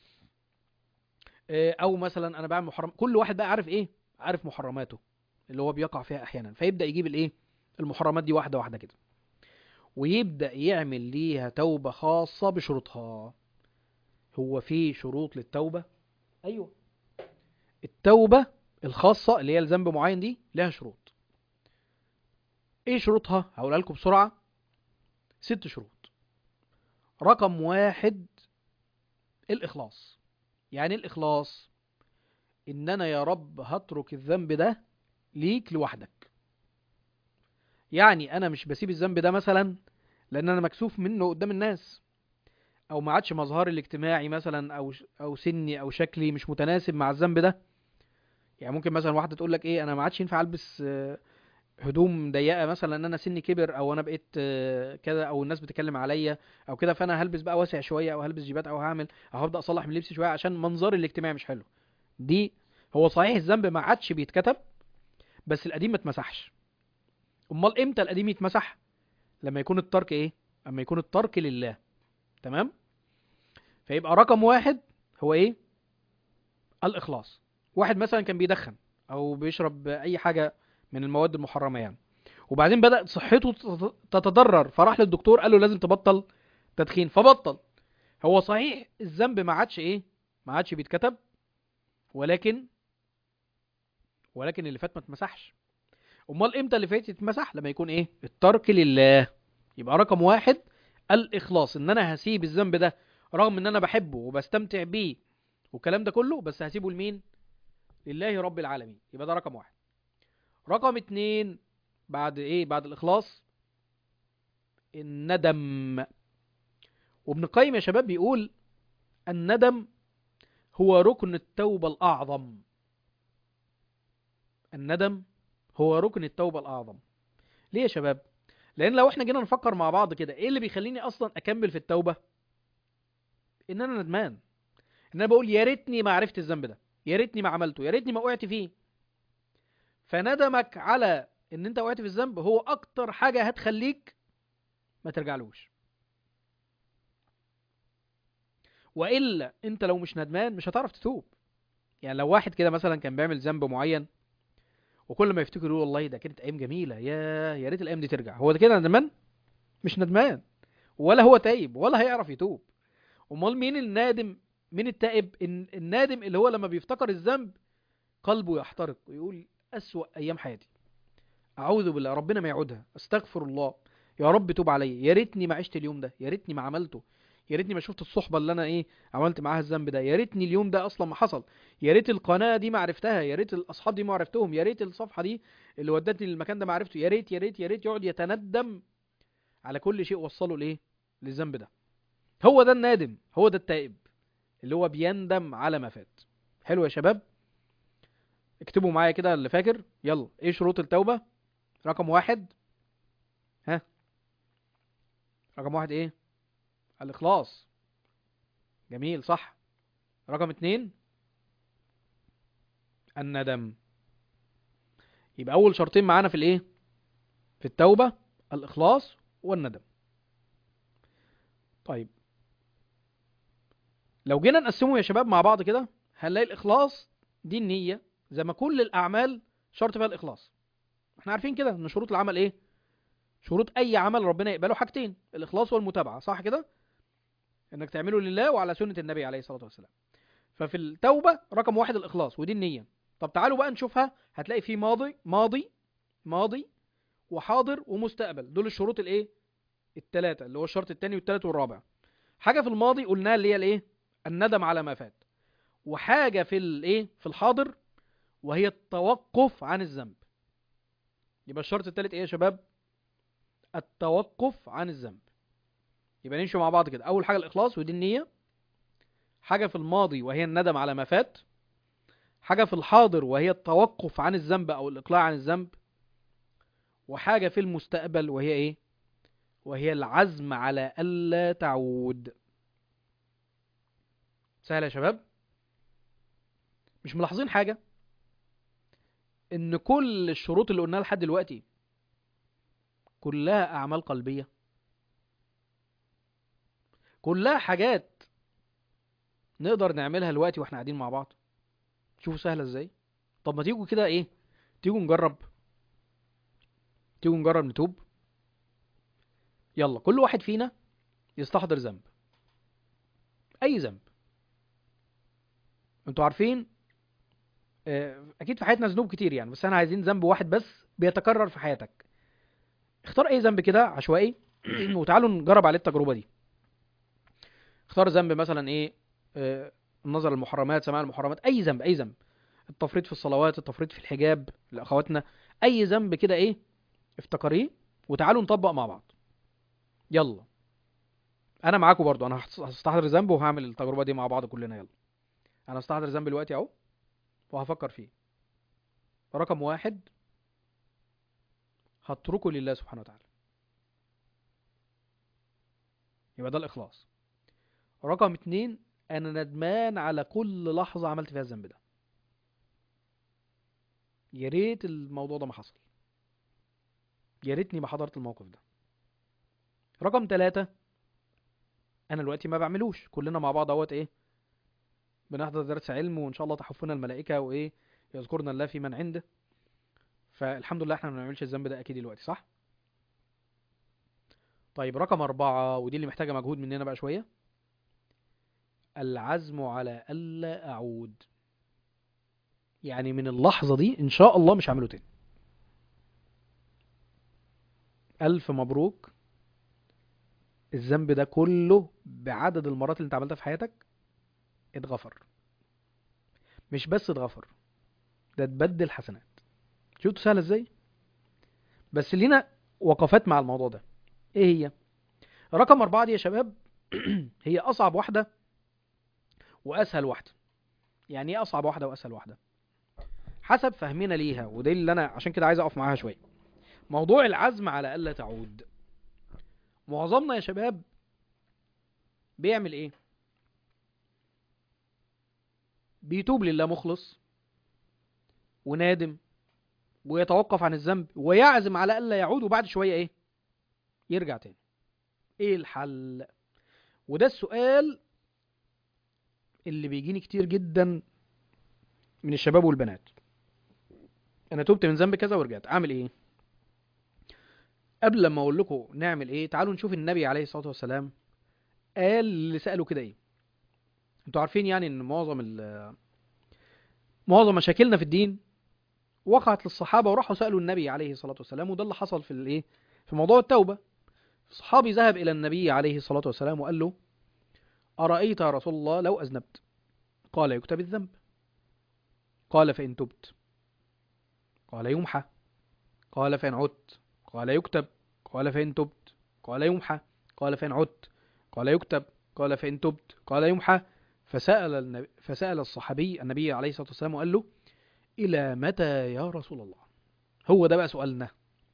إيه، او مثلا انا بعمل محرم كل واحد بقى عارف ايه عارف محرماته اللي هو بيقع فيها احيانا فيبدا يجيب الايه المحرمات دي واحده واحده كده ويبدا يعمل ليها توبه خاصه بشروطها هو في شروط للتوبه ايوه التوبه الخاصة اللي هي الذنب معين دي لها شروط ايه شروطها هقولها لكم بسرعة ست شروط رقم واحد الإخلاص يعني إيه الإخلاص إن أنا يا رب هترك الذنب ده ليك لوحدك يعني أنا مش بسيب الذنب ده مثلا لأن أنا مكسوف منه قدام الناس أو ما عادش مظهري الاجتماعي مثلا أو أو سني أو شكلي مش متناسب مع الذنب ده يعني ممكن مثلا واحده تقول لك ايه انا ما عادش ينفع البس آه، هدوم ضيقه مثلا ان انا سني كبر او انا بقيت آه، كده او الناس بتتكلم عليا او كده فانا هلبس بقى واسع شويه او هلبس جيبات او هعمل او هبدا اصلح من لبسي شويه عشان منظري الاجتماعي مش حلو دي هو صحيح الذنب ما عادش بيتكتب بس القديم ما اتمسحش امال امتى القديم يتمسح لما يكون الترك ايه اما يكون الترك لله تمام فيبقى رقم واحد هو ايه الاخلاص واحد مثلا كان بيدخن او بيشرب اي حاجه من المواد المحرمه يعني وبعدين بدات صحته تت- تتضرر فراح للدكتور قال له لازم تبطل تدخين فبطل هو صحيح الذنب ما عادش ايه ما عادش بيتكتب ولكن ولكن اللي فات ما اتمسحش امال امتى اللي فات يتمسح لما يكون ايه الترك لله يبقى رقم واحد الاخلاص ان انا هسيب الذنب ده رغم ان انا بحبه وبستمتع بيه والكلام ده كله بس هسيبه لمين لله رب العالمين يبقى ده رقم واحد رقم اتنين بعد ايه بعد الاخلاص الندم وابن القيم يا شباب بيقول الندم هو ركن التوبة الأعظم الندم هو ركن التوبة الأعظم ليه يا شباب؟ لأن لو احنا جينا نفكر مع بعض كده ايه اللي بيخليني أصلا أكمل في التوبة؟ إن أنا ندمان إن أنا بقول يا ريتني ما عرفت الذنب ده يا ريتني ما عملته يا ريتني ما وقعت فيه فندمك على إن أنت وقعت في الذنب هو أكتر حاجة هتخليك ما ترجعلوش والا انت لو مش ندمان مش هتعرف تتوب يعني لو واحد كده مثلا كان بيعمل ذنب معين وكل ما يفتكر يقول والله ده كانت ايام جميله يا يا ريت الايام دي ترجع هو ده كده ندمان مش ندمان ولا هو تايب ولا هيعرف يتوب امال مين النادم مين التائب الن- النادم اللي هو لما بيفتكر الذنب قلبه يحترق ويقول اسوأ ايام حياتي اعوذ بالله ربنا ما يعودها استغفر الله يا رب توب عليا يا ريتني ما عشت اليوم ده يا ريتني ما عملته يا ريتني ما شفت الصحبه اللي انا ايه عملت معاها الذنب ده يا ريتني اليوم ده اصلا ما حصل يا ريت القناه دي ما عرفتها يا ريت الاصحاب دي ما عرفتهم يا ريت الصفحه دي اللي ودتني للمكان ده ما عرفته يا ريت يا ريت يا ريت يقعد يتندم على كل شيء وصله لايه للذنب ده هو ده النادم هو ده التائب اللي هو بيندم على ما فات حلو يا شباب اكتبوا معايا كده اللي فاكر يلا ايه شروط التوبه رقم واحد ها رقم واحد ايه الإخلاص جميل صح رقم اتنين الندم يبقى أول شرطين معانا في الإيه؟ في التوبة الإخلاص والندم طيب لو جينا نقسمه يا شباب مع بعض كده هنلاقي الإخلاص دي النية زي ما كل الأعمال شرط فيها الإخلاص احنا عارفين كده إن شروط العمل إيه؟ شروط أي عمل ربنا يقبله حاجتين الإخلاص والمتابعة صح كده؟ انك تعمله لله وعلى سنة النبي عليه الصلاة والسلام ففي التوبة رقم واحد الإخلاص ودي النية طب تعالوا بقى نشوفها هتلاقي في ماضي ماضي ماضي وحاضر ومستقبل دول الشروط الايه التلاتة اللي هو الشرط التاني والتالت والرابع حاجة في الماضي قلناها اللي هي الايه الندم على ما فات وحاجة في الايه في الحاضر وهي التوقف عن الذنب يبقى الشرط التالت ايه يا شباب التوقف عن الذنب يبقى نمشي مع بعض كده اول حاجه الاخلاص ودي النيه حاجه في الماضي وهي الندم على ما فات حاجه في الحاضر وهي التوقف عن الذنب او الاقلاع عن الذنب وحاجه في المستقبل وهي ايه وهي العزم على الا تعود سهل يا شباب مش ملاحظين حاجه ان كل الشروط اللي قلناها لحد دلوقتي كلها اعمال قلبيه كلها حاجات نقدر نعملها دلوقتي واحنا قاعدين مع بعض شوفوا سهله ازاي طب ما تيجوا كده ايه تيجوا نجرب تيجوا نجرب نتوب يلا كل واحد فينا يستحضر ذنب اي ذنب انتوا عارفين آه، اكيد في حياتنا ذنوب كتير يعني بس احنا عايزين ذنب واحد بس بيتكرر في حياتك اختار اي ذنب كده عشوائي وتعالوا نجرب عليه التجربه دي اختار ذنب مثلا ايه آه، النظر للمحرمات سماع المحرمات اي ذنب اي ذنب التفريط في الصلوات التفريط في الحجاب لاخواتنا اي ذنب كده ايه افتكريه وتعالوا نطبق مع بعض يلا انا معاكم برضو انا هحس- هستحضر ذنب وهعمل التجربه دي مع بعض كلنا يلا انا هستحضر ذنب دلوقتي اهو وهفكر فيه رقم واحد هتركه لله سبحانه وتعالى يبقى ده الاخلاص رقم اتنين انا ندمان على كل لحظة عملت فيها الذنب ده يا ريت الموضوع ده ما حصل يا ريتني ما حضرت الموقف ده رقم ثلاثة انا دلوقتي ما بعملوش كلنا مع بعض اهوت ايه بنحضر درس علم وان شاء الله تحفنا الملائكة وايه يذكرنا الله في من عنده فالحمد لله احنا ما بنعملش الذنب ده اكيد دلوقتي صح طيب رقم أربعة ودي اللي محتاجة مجهود مننا بقى شوية العزم على ألا أعود يعني من اللحظة دي إن شاء الله مش هعمله تاني ألف مبروك الذنب ده كله بعدد المرات اللي انت عملتها في حياتك اتغفر مش بس اتغفر ده اتبدل حسنات شفتوا سهلة ازاي بس لينا وقفات مع الموضوع ده ايه هي رقم أربعة دي يا شباب هي أصعب واحدة وأسهل واحدة يعني ايه أصعب واحدة وأسهل واحدة حسب فهمنا ليها وده اللي انا عشان كده عايز اقف معاها شويه موضوع العزم على الا تعود معظمنا يا شباب بيعمل ايه بيتوب لله مخلص ونادم ويتوقف عن الذنب ويعزم على الا يعود وبعد شويه ايه يرجع تاني ايه الحل وده السؤال اللي بيجيني كتير جدا من الشباب والبنات انا تبت من ذنب كذا ورجعت اعمل ايه قبل لما اقول لكم نعمل ايه تعالوا نشوف النبي عليه الصلاه والسلام قال اللي سالوا كده ايه انتوا عارفين يعني ان معظم ال معظم مشاكلنا في الدين وقعت للصحابه وراحوا سالوا النبي عليه الصلاه والسلام وده اللي حصل في الايه في موضوع التوبه صحابي ذهب الى النبي عليه الصلاه والسلام وقال له ارايت يا رسول الله لو اذنبت قال يكتب الذنب قال فان تبت قال يمحى قال فإن عدت قال يكتب قال فإن تبت قال يمحى قال فإن عدت قال يكتب قال فإن تبت قال يمحى فسأل النبي فسأل الصحابي النبي عليه الصلاة والسلام وقال له إلى متى يا رسول الله هو ده بقى سؤالنا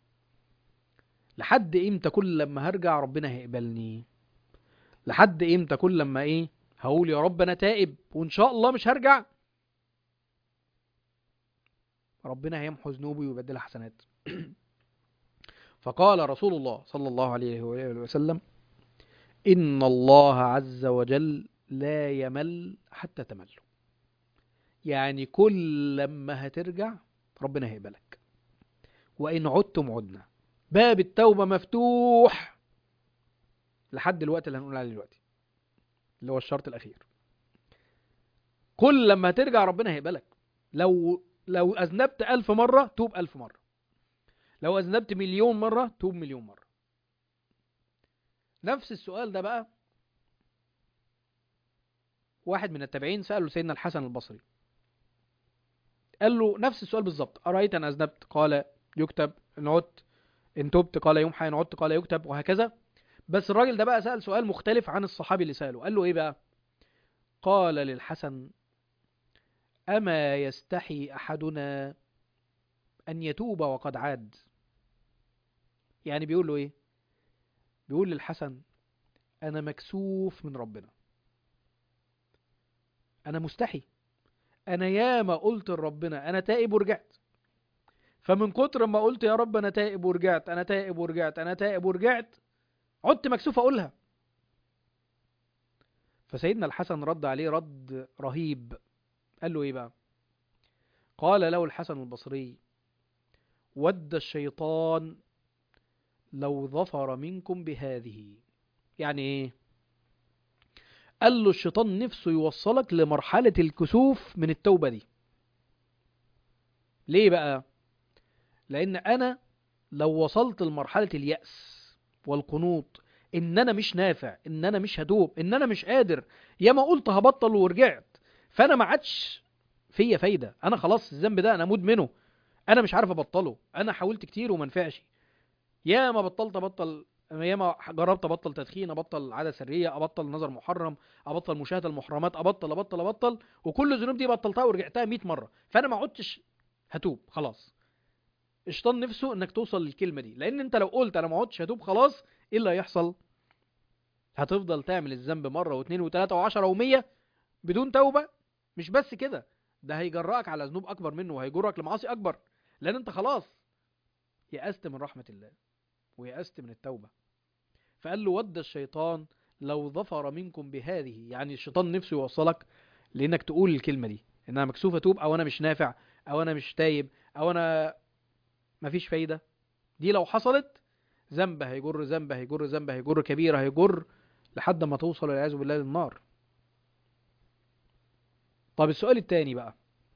لحد امتى كل لما هرجع ربنا هيقبلني لحد امتى كل لما ايه هقول يا رب انا تائب وان شاء الله مش هرجع ربنا هيمحو ذنوبي ويبدلها حسنات فقال رسول الله صلى الله عليه وآله وسلم إن الله عز وجل لا يمل حتى تمل يعني كل لما هترجع ربنا هيقبلك وإن عدتم عدنا باب التوبة مفتوح لحد الوقت اللي هنقول عليه دلوقتي اللي هو الشرط الأخير كل لما هترجع ربنا هيقبلك لو لو أذنبت ألف مرة توب ألف مرة لو أذنبت مليون مرة توب مليون مرة نفس السؤال ده بقى واحد من التابعين سأله سيدنا الحسن البصري قال له نفس السؤال بالظبط أرأيت أن أذنبت قال يكتب إن عدت إن تبت قال يمحى إن عدت قال يكتب وهكذا بس الراجل ده بقى سأل سؤال مختلف عن الصحابي اللي سأله قال له إيه بقى قال للحسن أما يستحي أحدنا أن يتوب وقد عاد يعني بيقول له إيه بيقول للحسن أنا مكسوف من ربنا أنا مستحي أنا ياما قلت لربنا أنا تائب ورجعت فمن كتر ما قلت يا رب أنا تائب ورجعت أنا تائب ورجعت أنا تائب ورجعت عدت مكسوف أقولها فسيدنا الحسن رد عليه رد رهيب قال له ايه بقى قال له الحسن البصري ود الشيطان لو ظفر منكم بهذه يعني ايه قال له الشيطان نفسه يوصلك لمرحلة الكسوف من التوبة دي ليه بقى لان انا لو وصلت لمرحلة اليأس والقنوط ان انا مش نافع ان انا مش هتوب ان انا مش قادر ياما قلت هبطل ورجعت فانا ما عادش فيا فايده انا خلاص الذنب ده انا مدمنه انا مش عارف ابطله انا حاولت كتير وما نفعش يا ما بطلت ابطل يا ما جربت ابطل تدخين ابطل عاده سريه ابطل نظر محرم ابطل مشاهده المحرمات ابطل ابطل ابطل وكل الذنوب دي بطلتها ورجعتها 100 مره فانا ما عدتش هتوب خلاص الشيطان نفسه انك توصل للكلمه دي لان انت لو قلت انا ما عدتش هتوب خلاص ايه اللي هيحصل هتفضل تعمل الذنب مره واثنين وثلاثه وعشرة ومية بدون توبه مش بس كده ده هيجرأك على ذنوب اكبر منه وهيجرك لمعاصي اكبر لان انت خلاص يأست من رحمة الله ويأست من التوبة فقال له ود الشيطان لو ظفر منكم بهذه يعني الشيطان نفسه يوصلك لانك تقول الكلمة دي ان انا مكسوف اتوب او انا مش نافع او انا مش تايب او انا مفيش فايدة دي لو حصلت ذنب هيجر ذنب هيجر ذنب هيجر كبير هيجر لحد ما توصل والعياذ بالله للنار طب السؤال التاني بقى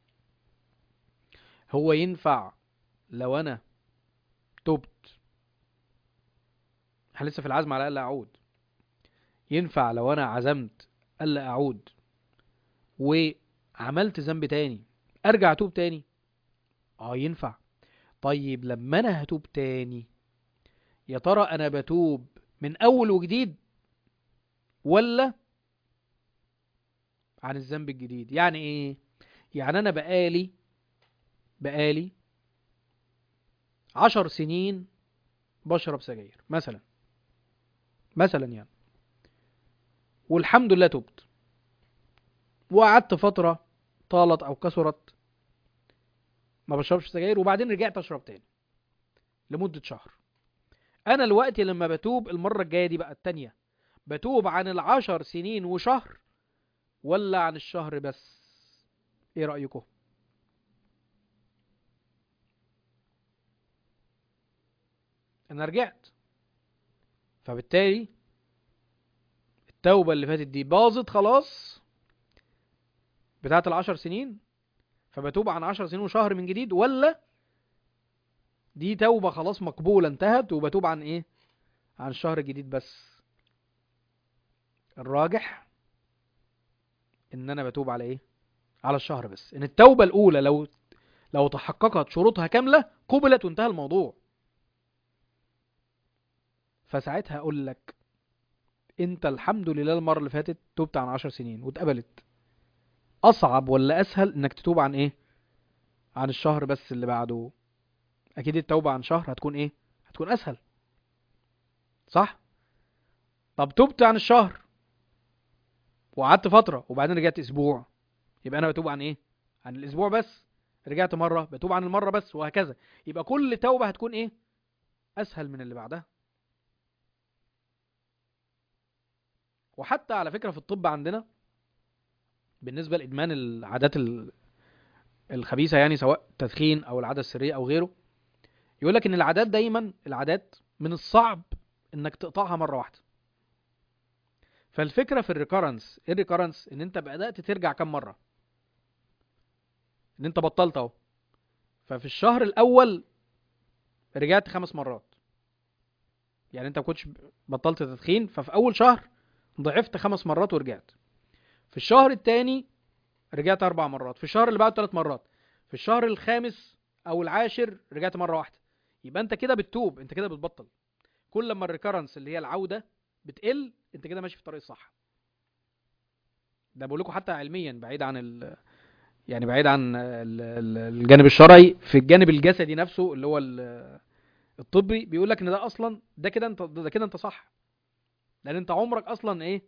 هو ينفع لو انا تبت احنا لسه في العزم على الا اعود ينفع لو انا عزمت الا اعود وعملت ذنب تاني ارجع اتوب تاني اه ينفع طيب لما انا هتوب تاني يا ترى انا بتوب من اول وجديد ولا عن الذنب الجديد يعني ايه يعني انا بقالي بقالي عشر سنين بشرب سجاير مثلا مثلا يعني والحمد لله تبت وقعدت فترة طالت أو كثرت ما بشربش سجاير وبعدين رجعت أشرب تاني لمدة شهر أنا الوقت لما بتوب المرة الجاية دي بقى التانية بتوب عن العشر سنين وشهر ولا عن الشهر بس ايه رأيكم انا رجعت فبالتالي التوبة اللي فاتت دي باظت خلاص بتاعت العشر سنين فبتوب عن عشر سنين وشهر من جديد ولا دي توبة خلاص مقبولة انتهت وبتوب عن ايه عن شهر جديد بس الراجح ان انا بتوب على ايه على الشهر بس ان التوبة الاولى لو لو تحققت شروطها كاملة قبلت وانتهى الموضوع فساعتها اقول لك انت الحمد لله المرة اللي فاتت توبت عن عشر سنين واتقبلت اصعب ولا اسهل انك تتوب عن ايه عن الشهر بس اللي بعده اكيد التوبة عن شهر هتكون ايه هتكون اسهل صح طب تبت عن الشهر وقعدت فترة وبعدين رجعت اسبوع يبقى انا بتوب عن ايه عن الاسبوع بس رجعت مرة بتوب عن المرة بس وهكذا يبقى كل توبة هتكون ايه اسهل من اللي بعدها وحتى على فكرة في الطب عندنا بالنسبة لإدمان العادات ال- الخبيثة يعني سواء تدخين أو العادة السرية أو غيره يقول لك إن العادات دايما العادات من الصعب إنك تقطعها مرة واحدة فالفكرة في الريكارنس إيه الريكارنس إن أنت بدأت ترجع كم مرة إن أنت بطلت أهو ففي الشهر الأول رجعت خمس مرات يعني أنت ما كنتش بطلت تدخين ففي أول شهر ضعفت خمس مرات ورجعت في الشهر التاني رجعت اربع مرات في الشهر اللي بعده ثلاث مرات في الشهر الخامس او العاشر رجعت مره واحده يبقى انت كده بتتوب انت كده بتبطل كل لما الريكرنس اللي هي العوده بتقل انت كده ماشي في الطريق الصح ده بقول لكم حتى علميا بعيد عن ال يعني بعيد عن ال- ال- الجانب الشرعي في الجانب الجسدي نفسه اللي هو ال- الطبي بيقول لك ان ده اصلا ده كده انت ده كده انت صح لان انت عمرك اصلا ايه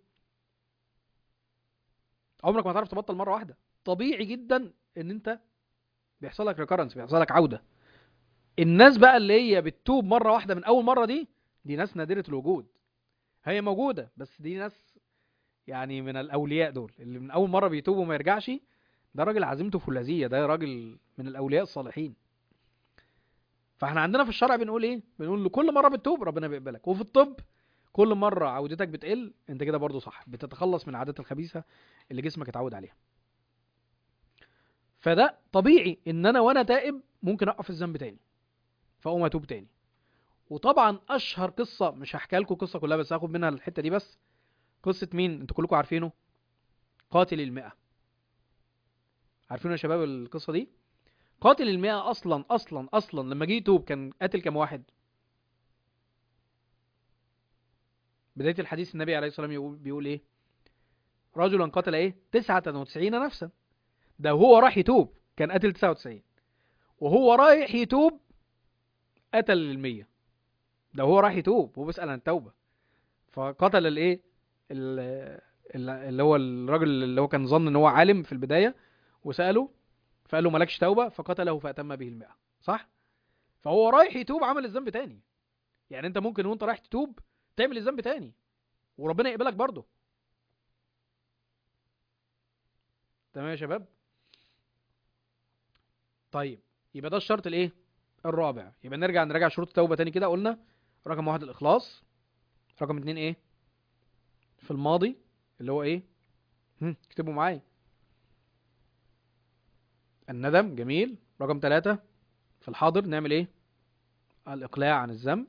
عمرك ما هتعرف تبطل مره واحده طبيعي جدا ان انت بيحصل لك ريكرنس بيحصل لك عوده الناس بقى اللي هي بتتوب مره واحده من اول مره دي دي ناس نادره الوجود هي موجوده بس دي ناس يعني من الاولياء دول اللي من اول مره بيتوب وما يرجعش ده راجل عزيمته فولاذيه ده راجل من الاولياء الصالحين فاحنا عندنا في الشرع بنقول ايه بنقول لكل مره بتتوب ربنا بيقبلك وفي الطب كل مره عودتك بتقل انت كده برضو صح بتتخلص من العادات الخبيثه اللي جسمك اتعود عليها فده طبيعي ان انا وانا تائب ممكن اوقف الذنب تاني فاقوم اتوب تاني وطبعا اشهر قصه مش هحكي لكم القصه كلها بس هاخد منها الحته دي بس قصه مين انتوا كلكم عارفينه قاتل المئة عارفين يا شباب القصه دي قاتل المئة اصلا اصلا اصلا لما جه يتوب كان قاتل كام واحد بدايه الحديث النبي عليه الصلاه والسلام يقول بيقول ايه رجلا قتل ايه 99 نفسا ده وهو راح يتوب كان قتل 99 وهو رايح يتوب قتل المية ده وهو راح يتوب هو بيسأل عن التوبة فقتل الايه ال- ال- اللي هو الراجل اللي هو كان ظن ان هو عالم في البداية وسأله فقال له مالكش توبة فقتله فأتم به المئة صح فهو رايح يتوب عمل الذنب تاني يعني انت ممكن وانت رايح تتوب تعمل الذنب تاني وربنا يقبلك برضه تمام يا شباب طيب يبقى ده الشرط الايه الرابع يبقى نرجع نراجع شروط التوبة تاني كده قلنا رقم واحد الإخلاص رقم اتنين ايه في الماضي اللي هو ايه هم، اكتبوا معايا الندم جميل رقم ثلاثة في الحاضر نعمل ايه الإقلاع عن الذنب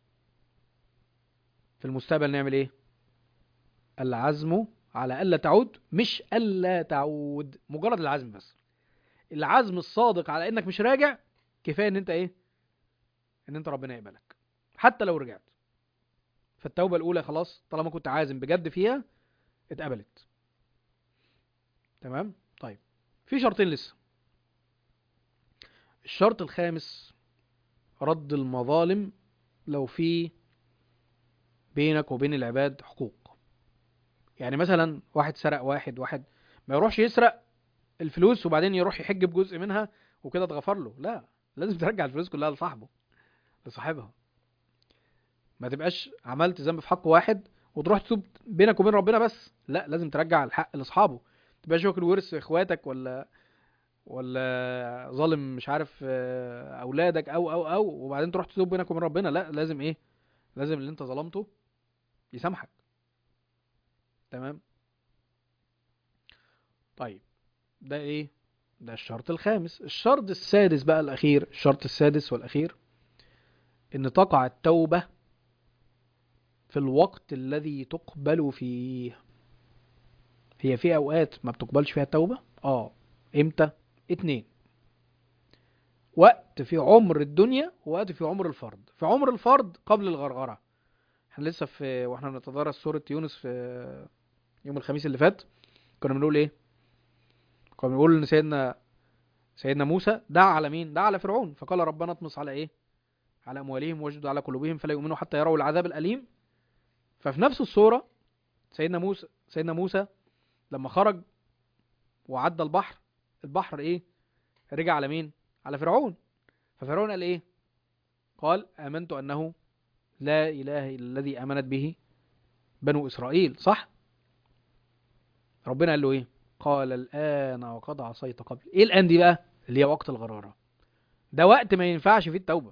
في المستقبل نعمل ايه العزم على ألا تعود مش ألا تعود مجرد العزم بس العزم الصادق على انك مش راجع كفايه ان انت ايه ان انت ربنا يقبلك حتى لو رجعت فالتوبه الاولى خلاص طالما كنت عازم بجد فيها اتقبلت تمام طيب في شرطين لسه الشرط الخامس رد المظالم لو في بينك وبين العباد حقوق يعني مثلا واحد سرق واحد واحد ما يروحش يسرق الفلوس وبعدين يروح يحج بجزء منها وكده اتغفر له لا لازم ترجع الفلوس كلها لصاحبه لصاحبها ما تبقاش عملت ذنب في حق واحد وتروح تتوب بينك وبين ربنا بس لا لازم ترجع الحق لاصحابه ما تبقاش واكل ورث اخواتك ولا ولا ظالم مش عارف آه، اولادك او او او وبعدين تروح تتوب بينك وبين ربنا لا لازم ايه لازم اللي انت ظلمته يسامحك تمام طيب ده ايه ده الشرط الخامس الشرط السادس بقى الاخير الشرط السادس والاخير ان تقع التوبة في الوقت الذي تقبل فيه هي في اوقات ما بتقبلش فيها التوبة اه امتى اتنين وقت في عمر الدنيا ووقت في عمر الفرد في عمر الفرد قبل الغرغرة احنا لسه في واحنا بنتدارس سورة يونس في يوم الخميس اللي فات كنا بنقول ايه كنا بنقول ان سيدنا سيدنا موسى دعا على مين دعا على فرعون فقال ربنا اطمس على ايه على اموالهم واجد على قلوبهم فلا يؤمنوا حتى يروا العذاب الاليم ففي نفس الصورة سيدنا موسى سيدنا موسى لما خرج وعدى البحر البحر ايه رجع على مين على فرعون ففرعون قال ايه قال امنت انه لا اله الا الذي امنت به بنو اسرائيل صح ربنا قال له ايه قال الان وقد عصيت قبل ايه الان دي بقى اللي هي وقت الغرارة ده وقت ما ينفعش فيه التوبة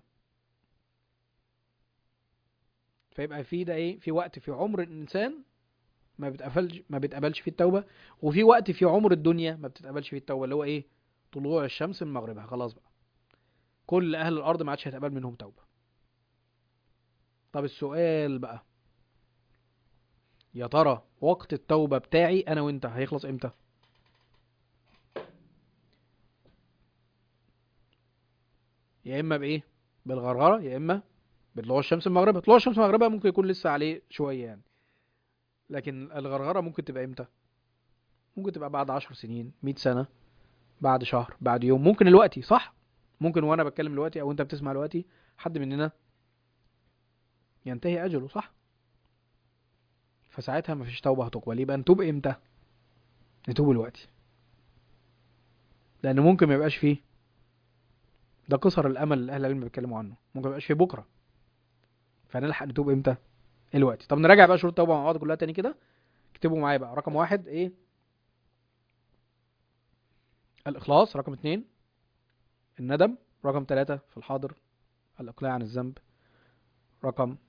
فيبقى في ده ايه في وقت في عمر الانسان ما بتقبلش ما بتقبلش فيه التوبة وفي وقت في عمر الدنيا ما بتتقبلش فيه التوبة اللي هو ايه طلوع الشمس من مغربها خلاص بقى كل اهل الارض ما عادش هيتقبل منهم توبة طب السؤال بقى يا ترى وقت التوبة بتاعي انا وانت هيخلص امتى يا اما بايه بالغرغرة يا اما بطلوع الشمس من مغربها طلوع الشمس من مغربها ممكن يكون لسه عليه شوية يعني لكن الغرغرة ممكن تبقى امتى ممكن تبقى بعد عشر سنين مئة سنة بعد شهر بعد يوم ممكن دلوقتي صح ممكن وانا بتكلم دلوقتي او انت بتسمع دلوقتي حد مننا ينتهي اجله صح فساعتها مفيش توبة هتقبل يبقى نتوب امتى نتوب دلوقتي لان ممكن ما يبقاش فيه ده قصر الامل اللي اهل العلم بيتكلموا عنه ممكن ما يبقاش فيه بكره فنلحق نتوب امتى دلوقتي طب نراجع بقى شروط التوبه مع بعض كلها تاني كده اكتبوا معايا بقى رقم واحد ايه الإخلاص رقم اتنين الندم رقم ثلاثة في الحاضر الإقلاع عن الذنب رقم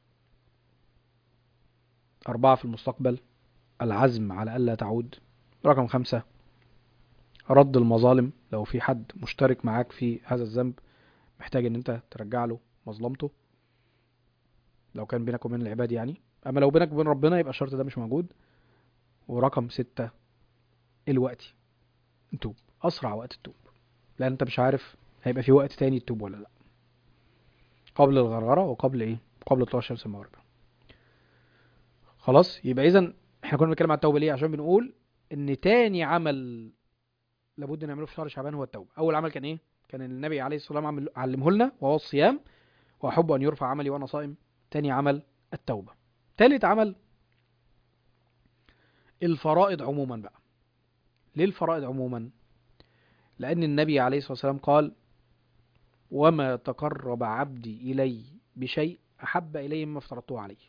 أربعة في المستقبل العزم على ألا تعود رقم خمسة رد المظالم لو في حد مشترك معاك في هذا الذنب محتاج ان انت ترجع له مظلمته لو كان بينك وبين العباد يعني اما لو بينك وبين ربنا يبقى الشرط ده مش موجود ورقم ستة الوقت نتوب اسرع وقت التوب لان انت مش عارف هيبقى في وقت تاني تتوب ولا لا قبل الغرغرة وقبل ايه قبل طلوع الشمس المغرب خلاص يبقى اذا احنا كنا بنتكلم عن التوبة ليه عشان بنقول ان تاني عمل لابد نعمله في شهر شعبان هو التوبة اول عمل كان ايه كان النبي عليه الصلاة والسلام عمل- علمه لنا وهو الصيام واحب ان يرفع عملي وانا صائم تاني عمل التوبة تالت عمل الفرائض عموما بقى ليه الفرائض عموما لأن النبي عليه الصلاة والسلام قال وما تقرب عبدي إلي بشيء أحب إلي مما افترضته عليه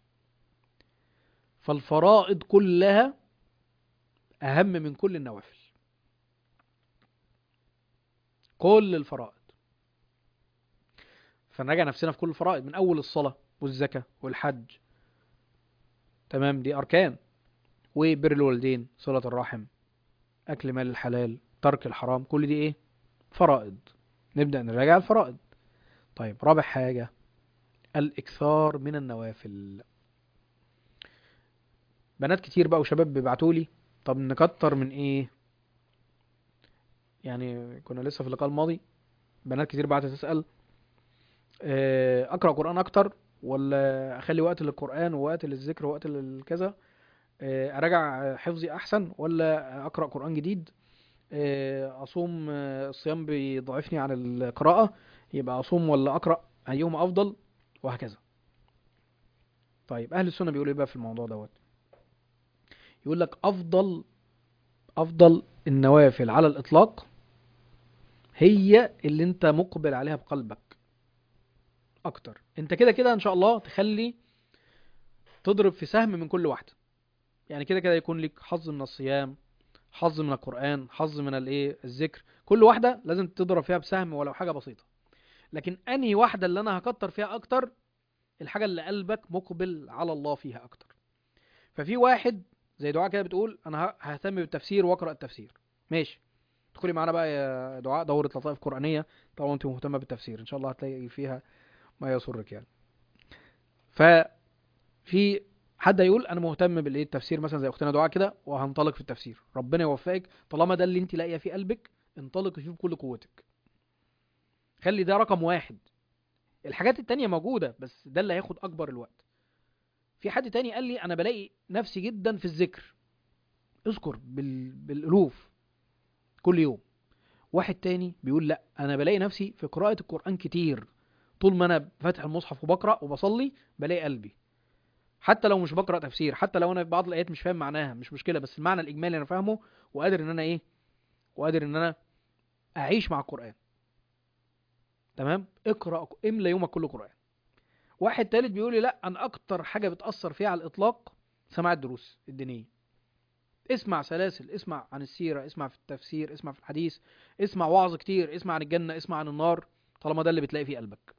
فالفرائض كلها أهم من كل النوافل كل الفرائض فنراجع نفسنا في كل الفرائض من أول الصلاة والزكاة والحج تمام دي أركان وبر الوالدين صلة الرحم أكل مال الحلال ترك الحرام كل دي إيه فرائض نبدأ نراجع الفرائض طيب رابع حاجة الإكثار من النوافل بنات كتير بقى وشباب بيبعتولي طب نكتر من إيه يعني كنا لسه في اللقاء الماضي بنات كتير بعتت تسأل آه، أقرأ قرآن أكتر ولا أخلي وقت للقرآن ووقت للذكر ووقت للكذا آه، أراجع حفظي أحسن ولا أقرأ قرآن جديد آه، اصوم آه، الصيام بيضعفني عن القراءة يبقى اصوم ولا اقرأ ايهما افضل وهكذا طيب اهل السنة بيقولوا ايه بقى في الموضوع دوت يقول لك افضل افضل النوافل على الاطلاق هي اللي انت مقبل عليها بقلبك اكتر انت كده كده ان شاء الله تخلي تضرب في سهم من كل واحدة يعني كده كده يكون لك حظ من الصيام حظ من القرآن حظ من الايه الذكر كل واحدة لازم تضرب فيها بسهم ولو حاجة بسيطة لكن انهي واحدة اللي انا هكتر فيها اكتر الحاجة اللي قلبك مقبل على الله فيها اكتر ففي واحد زي دعاء كده بتقول انا ه- ههتم بالتفسير واقرا التفسير ماشي ادخلي معانا بقى يا دعاء دورة لطائف قرآنية طالما انت مهتمة بالتفسير ان شاء الله هتلاقي فيها ما يسرك يعني ففي حد يقول انا مهتم بالايه التفسير مثلا زي اختنا دعاء كده وهنطلق في التفسير ربنا يوفقك طالما ده اللي انت لاقيه في قلبك انطلقي فيه بكل قوتك خلي ده رقم واحد الحاجات التانية موجودة بس ده اللي هياخد اكبر الوقت في حد تاني قال لي انا بلاقي نفسي جدا في الذكر اذكر بال... بالالوف كل يوم واحد تاني بيقول لا انا بلاقي نفسي في قراءة القرآن كتير طول ما انا فاتح المصحف وبقرأ وبصلي بلاقي قلبي حتى لو مش بقرأ تفسير حتى لو انا في بعض الايات مش فاهم معناها مش مشكلة بس المعنى الاجمالي انا فاهمه وقادر ان انا ايه وقادر ان انا اعيش مع القرآن تمام اقرأ املى يومك كله قرآن واحد تالت بيقول لي لا انا اكتر حاجة بتأثر فيها على الاطلاق سماع الدروس الدينية اسمع سلاسل اسمع عن السيرة اسمع في التفسير اسمع في الحديث اسمع وعظ كتير اسمع عن الجنة اسمع عن النار طالما ده اللي بتلاقي فيه قلبك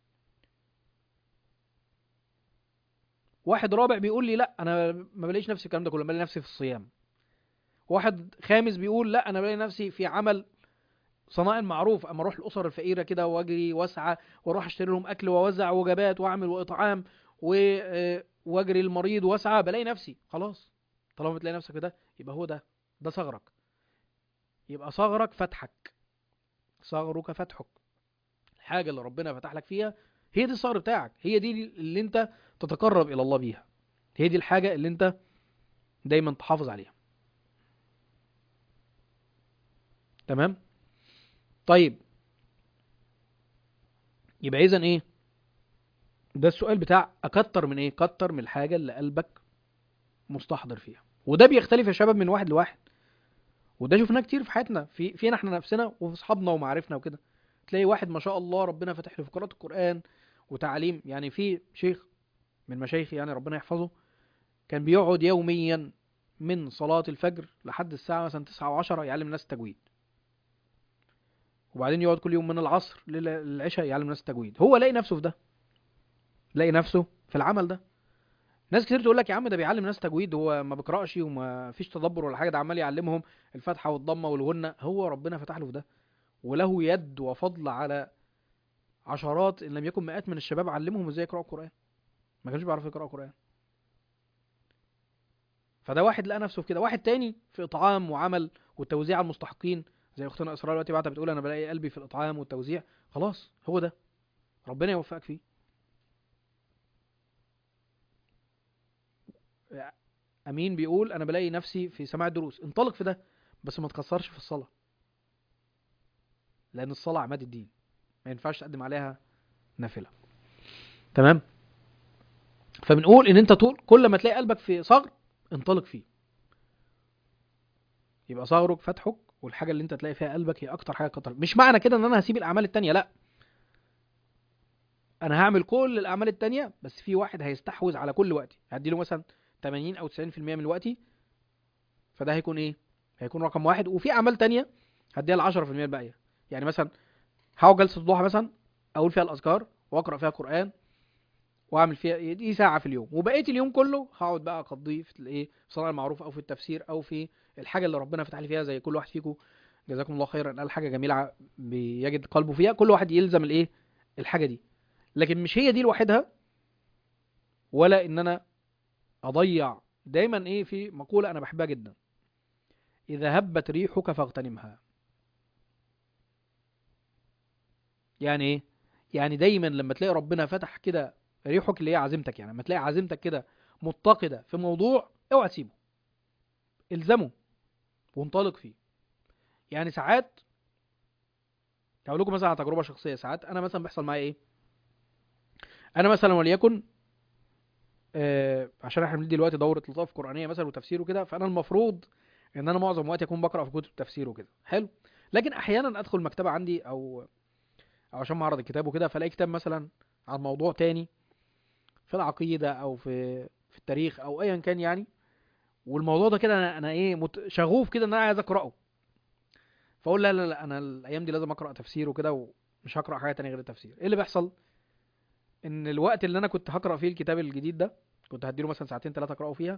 واحد رابع بيقول لي لا انا ما بلاقيش نفسي في الكلام ده كله بلاقي نفسي في الصيام واحد خامس بيقول لا انا بلاقي نفسي في عمل صنائع معروف اما اروح الاسر الفقيره كده واجري واسعى واروح اشتري لهم اكل واوزع وجبات واعمل واطعام و... آه، واجري المريض واسعى بلاقي نفسي خلاص طالما بتلاقي نفسك في ده يبقى هو ده ده ثغرك يبقى ثغرك فتحك ثغرك فتحك الحاجه اللي ربنا فتح لك فيها هي دي الثغر بتاعك هي دي اللي انت تتقرب الى الله بيها هي دي الحاجه اللي انت دايما تحافظ عليها تمام طيب يبقى اذا ايه ده السؤال بتاع اكتر من ايه كتر من الحاجه اللي قلبك مستحضر فيها وده بيختلف يا شباب من واحد لواحد وده شفناه كتير في حياتنا في فينا احنا نفسنا وفي اصحابنا ومعارفنا وكده تلاقي واحد ما شاء الله ربنا فتح له في قراءة القرآن وتعليم يعني في شيخ من مشايخي يعني ربنا يحفظه كان بيقعد يوميا من صلاة الفجر لحد الساعة مثلا 9 و10 يعلم الناس التجويد وبعدين يقعد كل يوم من العصر لل- للعشاء يعلم الناس التجويد هو لاقي نفسه في ده لاقي نفسه في العمل ده ناس كتير تقول لك يا عم ده بيعلم ناس تجويد هو ما بيقراش وما فيش تدبر ولا حاجه ده عمال يعلمهم الفتحه والضمه والغنه هو ربنا فتح له في ده وله يد وفضل على عشرات ان لم يكن مئات من الشباب علمهم ازاي يقراوا القران ما كانوش بيعرفوا يقراوا القران فده واحد لقى نفسه في كده واحد تاني في اطعام وعمل والتوزيع على المستحقين زي اختنا اسراء دلوقتي بعتها بتقول انا بلاقي قلبي في الاطعام والتوزيع خلاص هو ده ربنا يوفقك فيه امين بيقول انا بلاقي نفسي في سماع الدروس انطلق في ده بس ما تكسرش في الصلاه لان الصلاه عماد الدين ما ينفعش تقدم عليها نافله تمام فبنقول ان انت طول كل ما تلاقي قلبك في صغر انطلق فيه يبقى صغرك فتحك والحاجه اللي انت تلاقي فيها قلبك هي اكتر حاجه كتر مش معنى كده ان انا هسيب الاعمال التانية لا انا هعمل كل الاعمال التانية بس في واحد هيستحوذ على كل وقتي هدي له مثلا 80 او 90% من وقتي فده هيكون ايه هيكون رقم واحد وفي اعمال تانية هديها ال 10% الباقيه يعني مثلا هقعد جلسه الضحى مثلا اقول فيها الاذكار واقرا فيها قران واعمل فيها دي ساعه في اليوم وبقيه اليوم كله هقعد بقى اقضيه في الايه في الصلاه المعروف او في التفسير او في الحاجه اللي ربنا فتح لي فيها زي كل واحد فيكم جزاكم الله خيرا قال حاجه جميله ع- بيجد قلبه فيها كل واحد يلزم الايه الحاجه دي لكن مش هي دي لوحدها ولا ان انا اضيع دايما ايه في مقوله انا بحبها جدا اذا هبت ريحك فاغتنمها يعني ايه يعني دايما لما تلاقي ربنا فتح كده ريحك اللي هي عزيمتك يعني لما تلاقي عزيمتك كده متقده في موضوع اوعى تسيبه الزمه وانطلق فيه يعني ساعات هقول لكم مثلا على تجربه شخصيه ساعات انا مثلا بيحصل معايا ايه انا مثلا وليكن آه عشان احنا بندي دلوقتي دوره لطاف قرانيه مثلا وتفسير وكده فانا المفروض ان انا معظم وقتي اكون بقرا في كتب تفسير وكده حلو لكن احيانا ادخل مكتبه عندي او او عشان معرض الكتاب وكده فالاقي كتاب مثلا عن موضوع تاني في العقيده او في في التاريخ او ايا كان يعني والموضوع ده كده انا انا ايه مت... شغوف كده ان انا عايز اقراه فاقول لا لا لا انا الايام دي لازم اقرا تفسير وكده ومش هقرا حاجه تانية غير التفسير ايه اللي بيحصل ان الوقت اللي انا كنت هقرا فيه الكتاب الجديد ده كنت هديله مثلا ساعتين ثلاثه اقراه فيها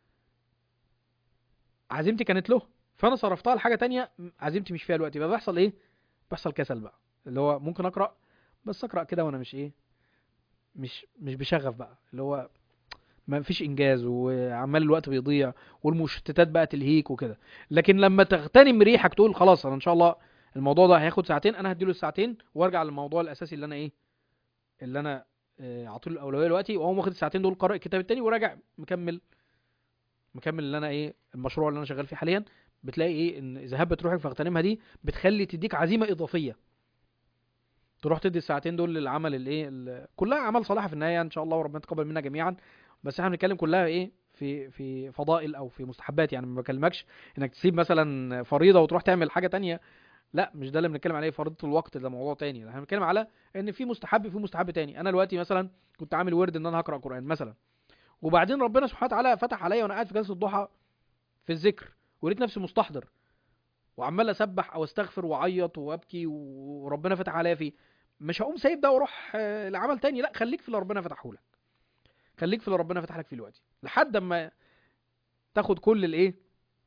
عزيمتي كانت له فانا صرفتها لحاجه تانية عزيمتي مش فيها الوقت يبقى بيحصل ايه بيحصل كسل بقى اللي هو ممكن اقرا بس اقرا كده وانا مش ايه مش مش بشغف بقى اللي هو ما فيش انجاز وعمال الوقت بيضيع والمشتتات بقى تلهيك وكده لكن لما تغتنم ريحك تقول خلاص انا ان شاء الله الموضوع ده هياخد ساعتين انا هديله الساعتين وارجع للموضوع الاساسي اللي انا ايه اللي انا اعطيله الاولويه دلوقتي واقوم واخد الساعتين دول قارئ الكتاب التاني وراجع مكمل مكمل اللي انا ايه المشروع اللي انا شغال فيه حاليا بتلاقي ايه ان اذا هبت روحك فاغتنمها دي بتخلي تديك عزيمه اضافيه تروح تدي الساعتين دول للعمل الايه ال- كلها اعمال صالحه في النهايه ان شاء الله وربنا يتقبل منا جميعا بس احنا بنتكلم كلها ايه في في فضائل او في مستحبات يعني ما بكلمكش انك تسيب مثلا فريضه وتروح تعمل حاجه تانية لا مش ده اللي بنتكلم عليه فريضه الوقت ده موضوع تاني احنا بنتكلم على ان في مستحب في مستحب تاني انا دلوقتي مثلا كنت عامل ورد ان انا هقرا قران مثلا وبعدين ربنا سبحانه وتعالى فتح عليا وانا قاعد في جلسه الضحى في الذكر ولقيت نفسي مستحضر وعمال اسبح او استغفر واعيط وابكي وربنا فتح عليا فيه مش هقوم سايب ده واروح آه، لعمل تاني لا خليك في اللي ربنا فتحه لك خليك في اللي ربنا فتح لك فيه دلوقتي لحد اما تاخد كل الايه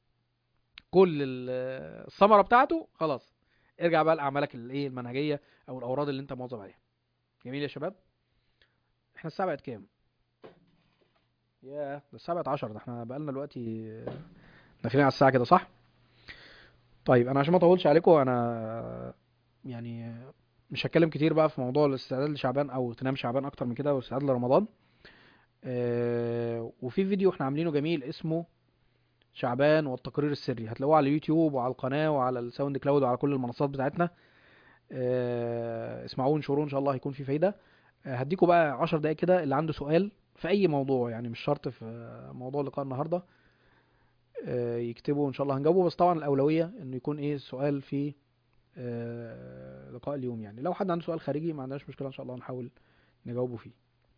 كل ال- الثمره بتاعته خلاص ارجع بقى لاعمالك الايه المنهجيه او الاوراد اللي انت مواظب عليها جميل يا شباب احنا الساعه بقت كام ياه ده الساعه بقت 10 ده احنا بقالنا دلوقتي داخلين على الساعه كده صح طيب انا عشان ما اطولش عليكم انا يعني مش هتكلم كتير بقى في موضوع الاستعداد لشعبان او تنام شعبان اكتر من كده والاستعداد لرمضان آه، وفي فيديو احنا عاملينه جميل اسمه شعبان والتقرير السري هتلاقوه على اليوتيوب وعلى القناة وعلى الساوند كلاود وعلى كل المنصات بتاعتنا آه، اسمعوه وانشروه ان شاء الله هيكون في فايدة آه، هديكوا بقى عشر دقايق كده اللي عنده سؤال في اي موضوع يعني مش شرط في آه، موضوع لقاء النهاردة آه، يكتبه ان شاء الله هنجاوبه بس طبعا الاولوية انه يكون ايه السؤال في آه، لقاء اليوم يعني لو حد عنده سؤال خارجي ما عندناش مشكلة ان شاء الله نحاول نجاوبه فيه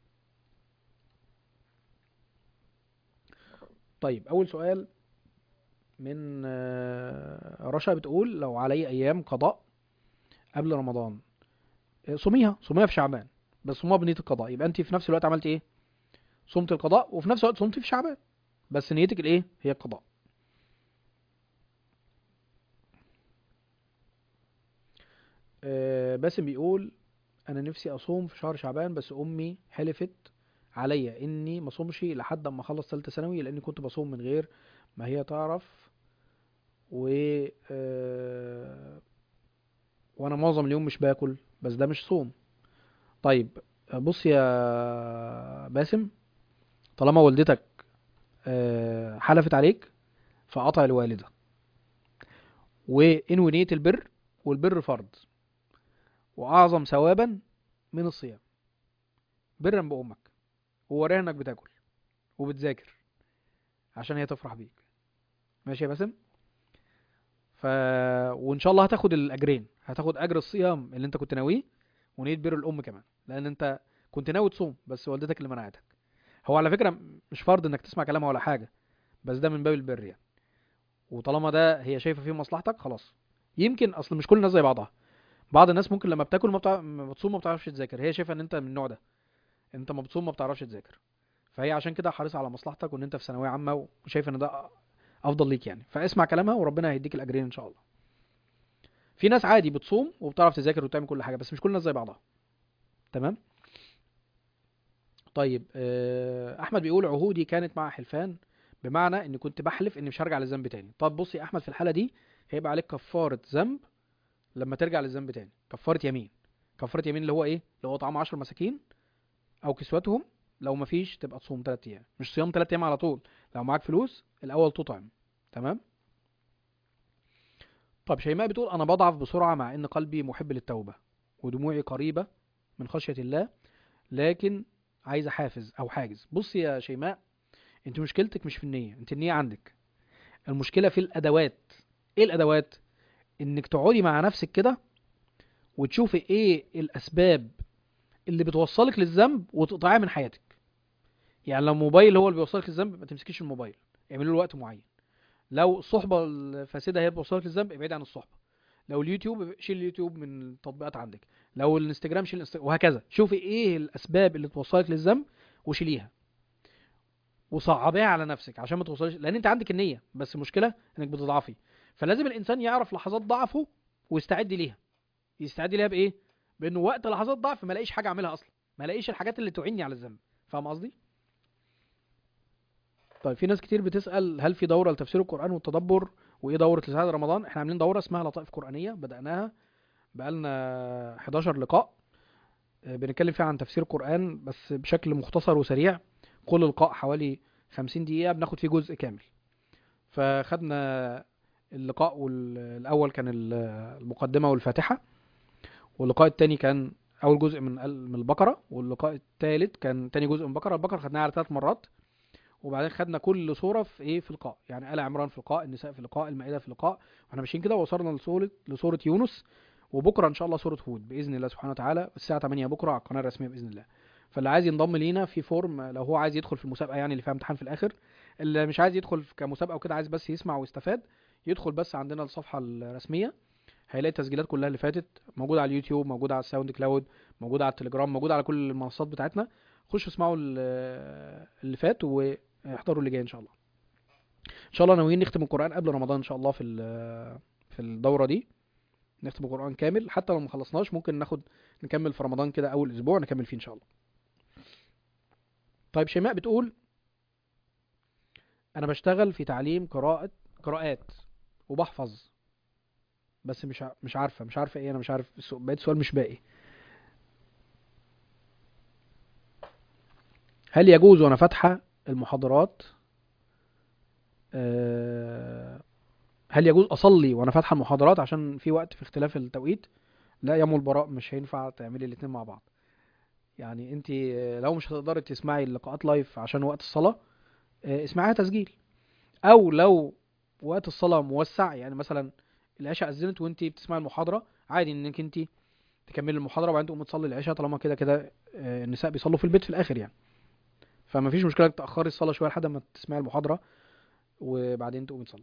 طيب اول سؤال من آه، رشا بتقول لو علي ايام قضاء قبل رمضان آه، صوميها صوميها في شعبان بس صوميها بنية القضاء يبقى انت في نفس الوقت عملت ايه صمت القضاء وفي نفس الوقت صمت في شعبان بس نيتك الايه هي القضاء آه، باسم بيقول انا نفسي اصوم في شهر شعبان بس امي حلفت عليا اني ما اصومش لحد اما اخلص ثالثه ثانوي لاني كنت بصوم من غير ما هي تعرف و آه، وانا معظم اليوم مش باكل بس ده مش صوم طيب بص يا باسم طالما والدتك آه، حلفت عليك فقطع الوالدة وانوي نية البر والبر فرض واعظم ثوابا من الصيام برا بأمك ووريها انك بتاكل وبتذاكر عشان هي تفرح بيك ماشي يا باسم ف وان شاء الله هتاخد الاجرين هتاخد اجر الصيام اللي انت كنت ناويه ونية بر الام كمان لان انت كنت ناوي تصوم بس والدتك اللي منعتك هو على فكره مش فرض انك تسمع كلامها ولا حاجه بس ده من باب البر يعني وطالما ده هي شايفه فيه مصلحتك خلاص يمكن اصل مش كل الناس زي بعضها بعض الناس ممكن لما بتاكل ما, بتع... ما بتصوم ما بتعرفش تذاكر هي شايفه ان انت من النوع ده انت ما بتصوم ما بتعرفش تذاكر فهي عشان كده حريصه على مصلحتك وان انت في ثانويه عامه وشايفه ان ده افضل ليك يعني فاسمع كلامها وربنا هيديك الاجرين ان شاء الله في ناس عادي بتصوم وبتعرف تذاكر وتعمل كل حاجه بس مش كل الناس زي بعضها تمام طيب آه، احمد بيقول عهودي كانت مع حلفان بمعنى اني كنت بحلف اني مش هرجع للذنب تاني طب بص يا احمد في الحاله دي هيبقى عليك كفاره ذنب لما ترجع للذنب تاني كفاره يمين كفاره يمين اللي هو ايه اللي هو طعام 10 مساكين او كسوتهم لو مفيش تبقى تصوم 3 ايام مش صيام 3 ايام على طول لو معاك فلوس الاول تطعم تمام طب شيماء بتقول انا بضعف بسرعه مع ان قلبي محب للتوبه ودموعي قريبه من خشيه الله لكن عايزه حافز او حاجز بصي يا شيماء انت مشكلتك مش في النيه انت النيه عندك المشكله في الادوات ايه الادوات انك تقعدي مع نفسك كده وتشوفي ايه الاسباب اللي بتوصلك للذنب وتقطعيها من حياتك يعني لو موبايل هو اللي بيوصلك للذنب ما تمسكيش الموبايل اعملي له وقت معين لو الصحبه الفاسده هي اللي بتوصلك للذنب ابعدي عن الصحبه لو اليوتيوب شيل اليوتيوب من التطبيقات عندك لو الانستجرام شيل الانستجرام وهكذا شوفي ايه الاسباب اللي توصلك للذنب وشيليها وصعبيها على نفسك عشان ما توصلش لان انت عندك النيه بس المشكله انك بتضعفي فلازم الانسان يعرف لحظات ضعفه ويستعد ليها يستعد ليها بايه بانه وقت لحظات ضعف ما الاقيش حاجه اعملها اصلا ما الاقيش الحاجات اللي تعيني على الذنب فاهم قصدي طيب في ناس كتير بتسال هل في دوره لتفسير القران والتدبر وايه دوره لسعاده رمضان احنا عاملين دوره اسمها لطائف قرانيه بداناها بقالنا 11 لقاء آه، بنتكلم فيها عن تفسير القران بس بشكل مختصر وسريع كل لقاء حوالي 50 دقيقه بناخد فيه جزء كامل فخدنا اللقاء وال- الاول كان ال- المقدمه والفاتحه واللقاء الثاني كان اول جزء من ال- من البقره واللقاء الثالث كان تاني جزء من البقره البقره خدناها على ثلاث مرات وبعدين خدنا كل سوره في ايه في لقاء يعني ال عمران في لقاء النساء في لقاء المائده في لقاء واحنا ماشيين كده وصلنا لسوره لسوره يونس وبكره ان شاء الله سوره هود باذن الله سبحانه وتعالى الساعه 8 بكره على القناه الرسميه باذن الله فاللي عايز ينضم لينا في فورم لو هو عايز يدخل في المسابقه يعني اللي فيها امتحان في الاخر اللي مش عايز يدخل في كمسابقه وكده عايز بس يسمع ويستفاد يدخل بس عندنا الصفحه الرسميه هيلاقي التسجيلات كلها اللي فاتت موجوده على اليوتيوب موجوده على الساوند كلاود موجوده على التليجرام موجوده على كل المنصات بتاعتنا خشوا اسمعوا ال- اللي فات واحضروا اللي جاي ان شاء الله ان شاء الله ناويين نختم القران قبل رمضان ان شاء الله في ال- في الدوره دي نختم القران كامل حتى لو ما خلصناش ممكن ناخد نكمل في رمضان كده اول اسبوع نكمل فيه ان شاء الله طيب شيماء بتقول انا بشتغل في تعليم قراءة قراءات وبحفظ بس مش ع- مش عارفة مش عارفة ايه انا مش عارف السؤ- بقيت سؤال مش باقي هل يجوز وانا فاتحة المحاضرات آه، هل يجوز اصلي وانا فاتحة المحاضرات عشان في وقت في اختلاف التوقيت لا يا ام البراء مش هينفع تعملي الاتنين مع بعض يعني انت لو مش هتقدري تسمعي اللقاءات لايف عشان وقت الصلاة آه، اسمعيها تسجيل او لو وقت الصلاة موسع يعني مثلا العشاء اذنت وانت بتسمعي المحاضرة عادي انك انت تكملي المحاضرة وبعدين تقومي تصلي العشاء طالما كده كده آه، النساء بيصلوا في البيت في الاخر يعني فما فيش مشكلة انك تأخري الصلاة شوية لحد ما تسمعي المحاضرة وبعدين تقومي تصلي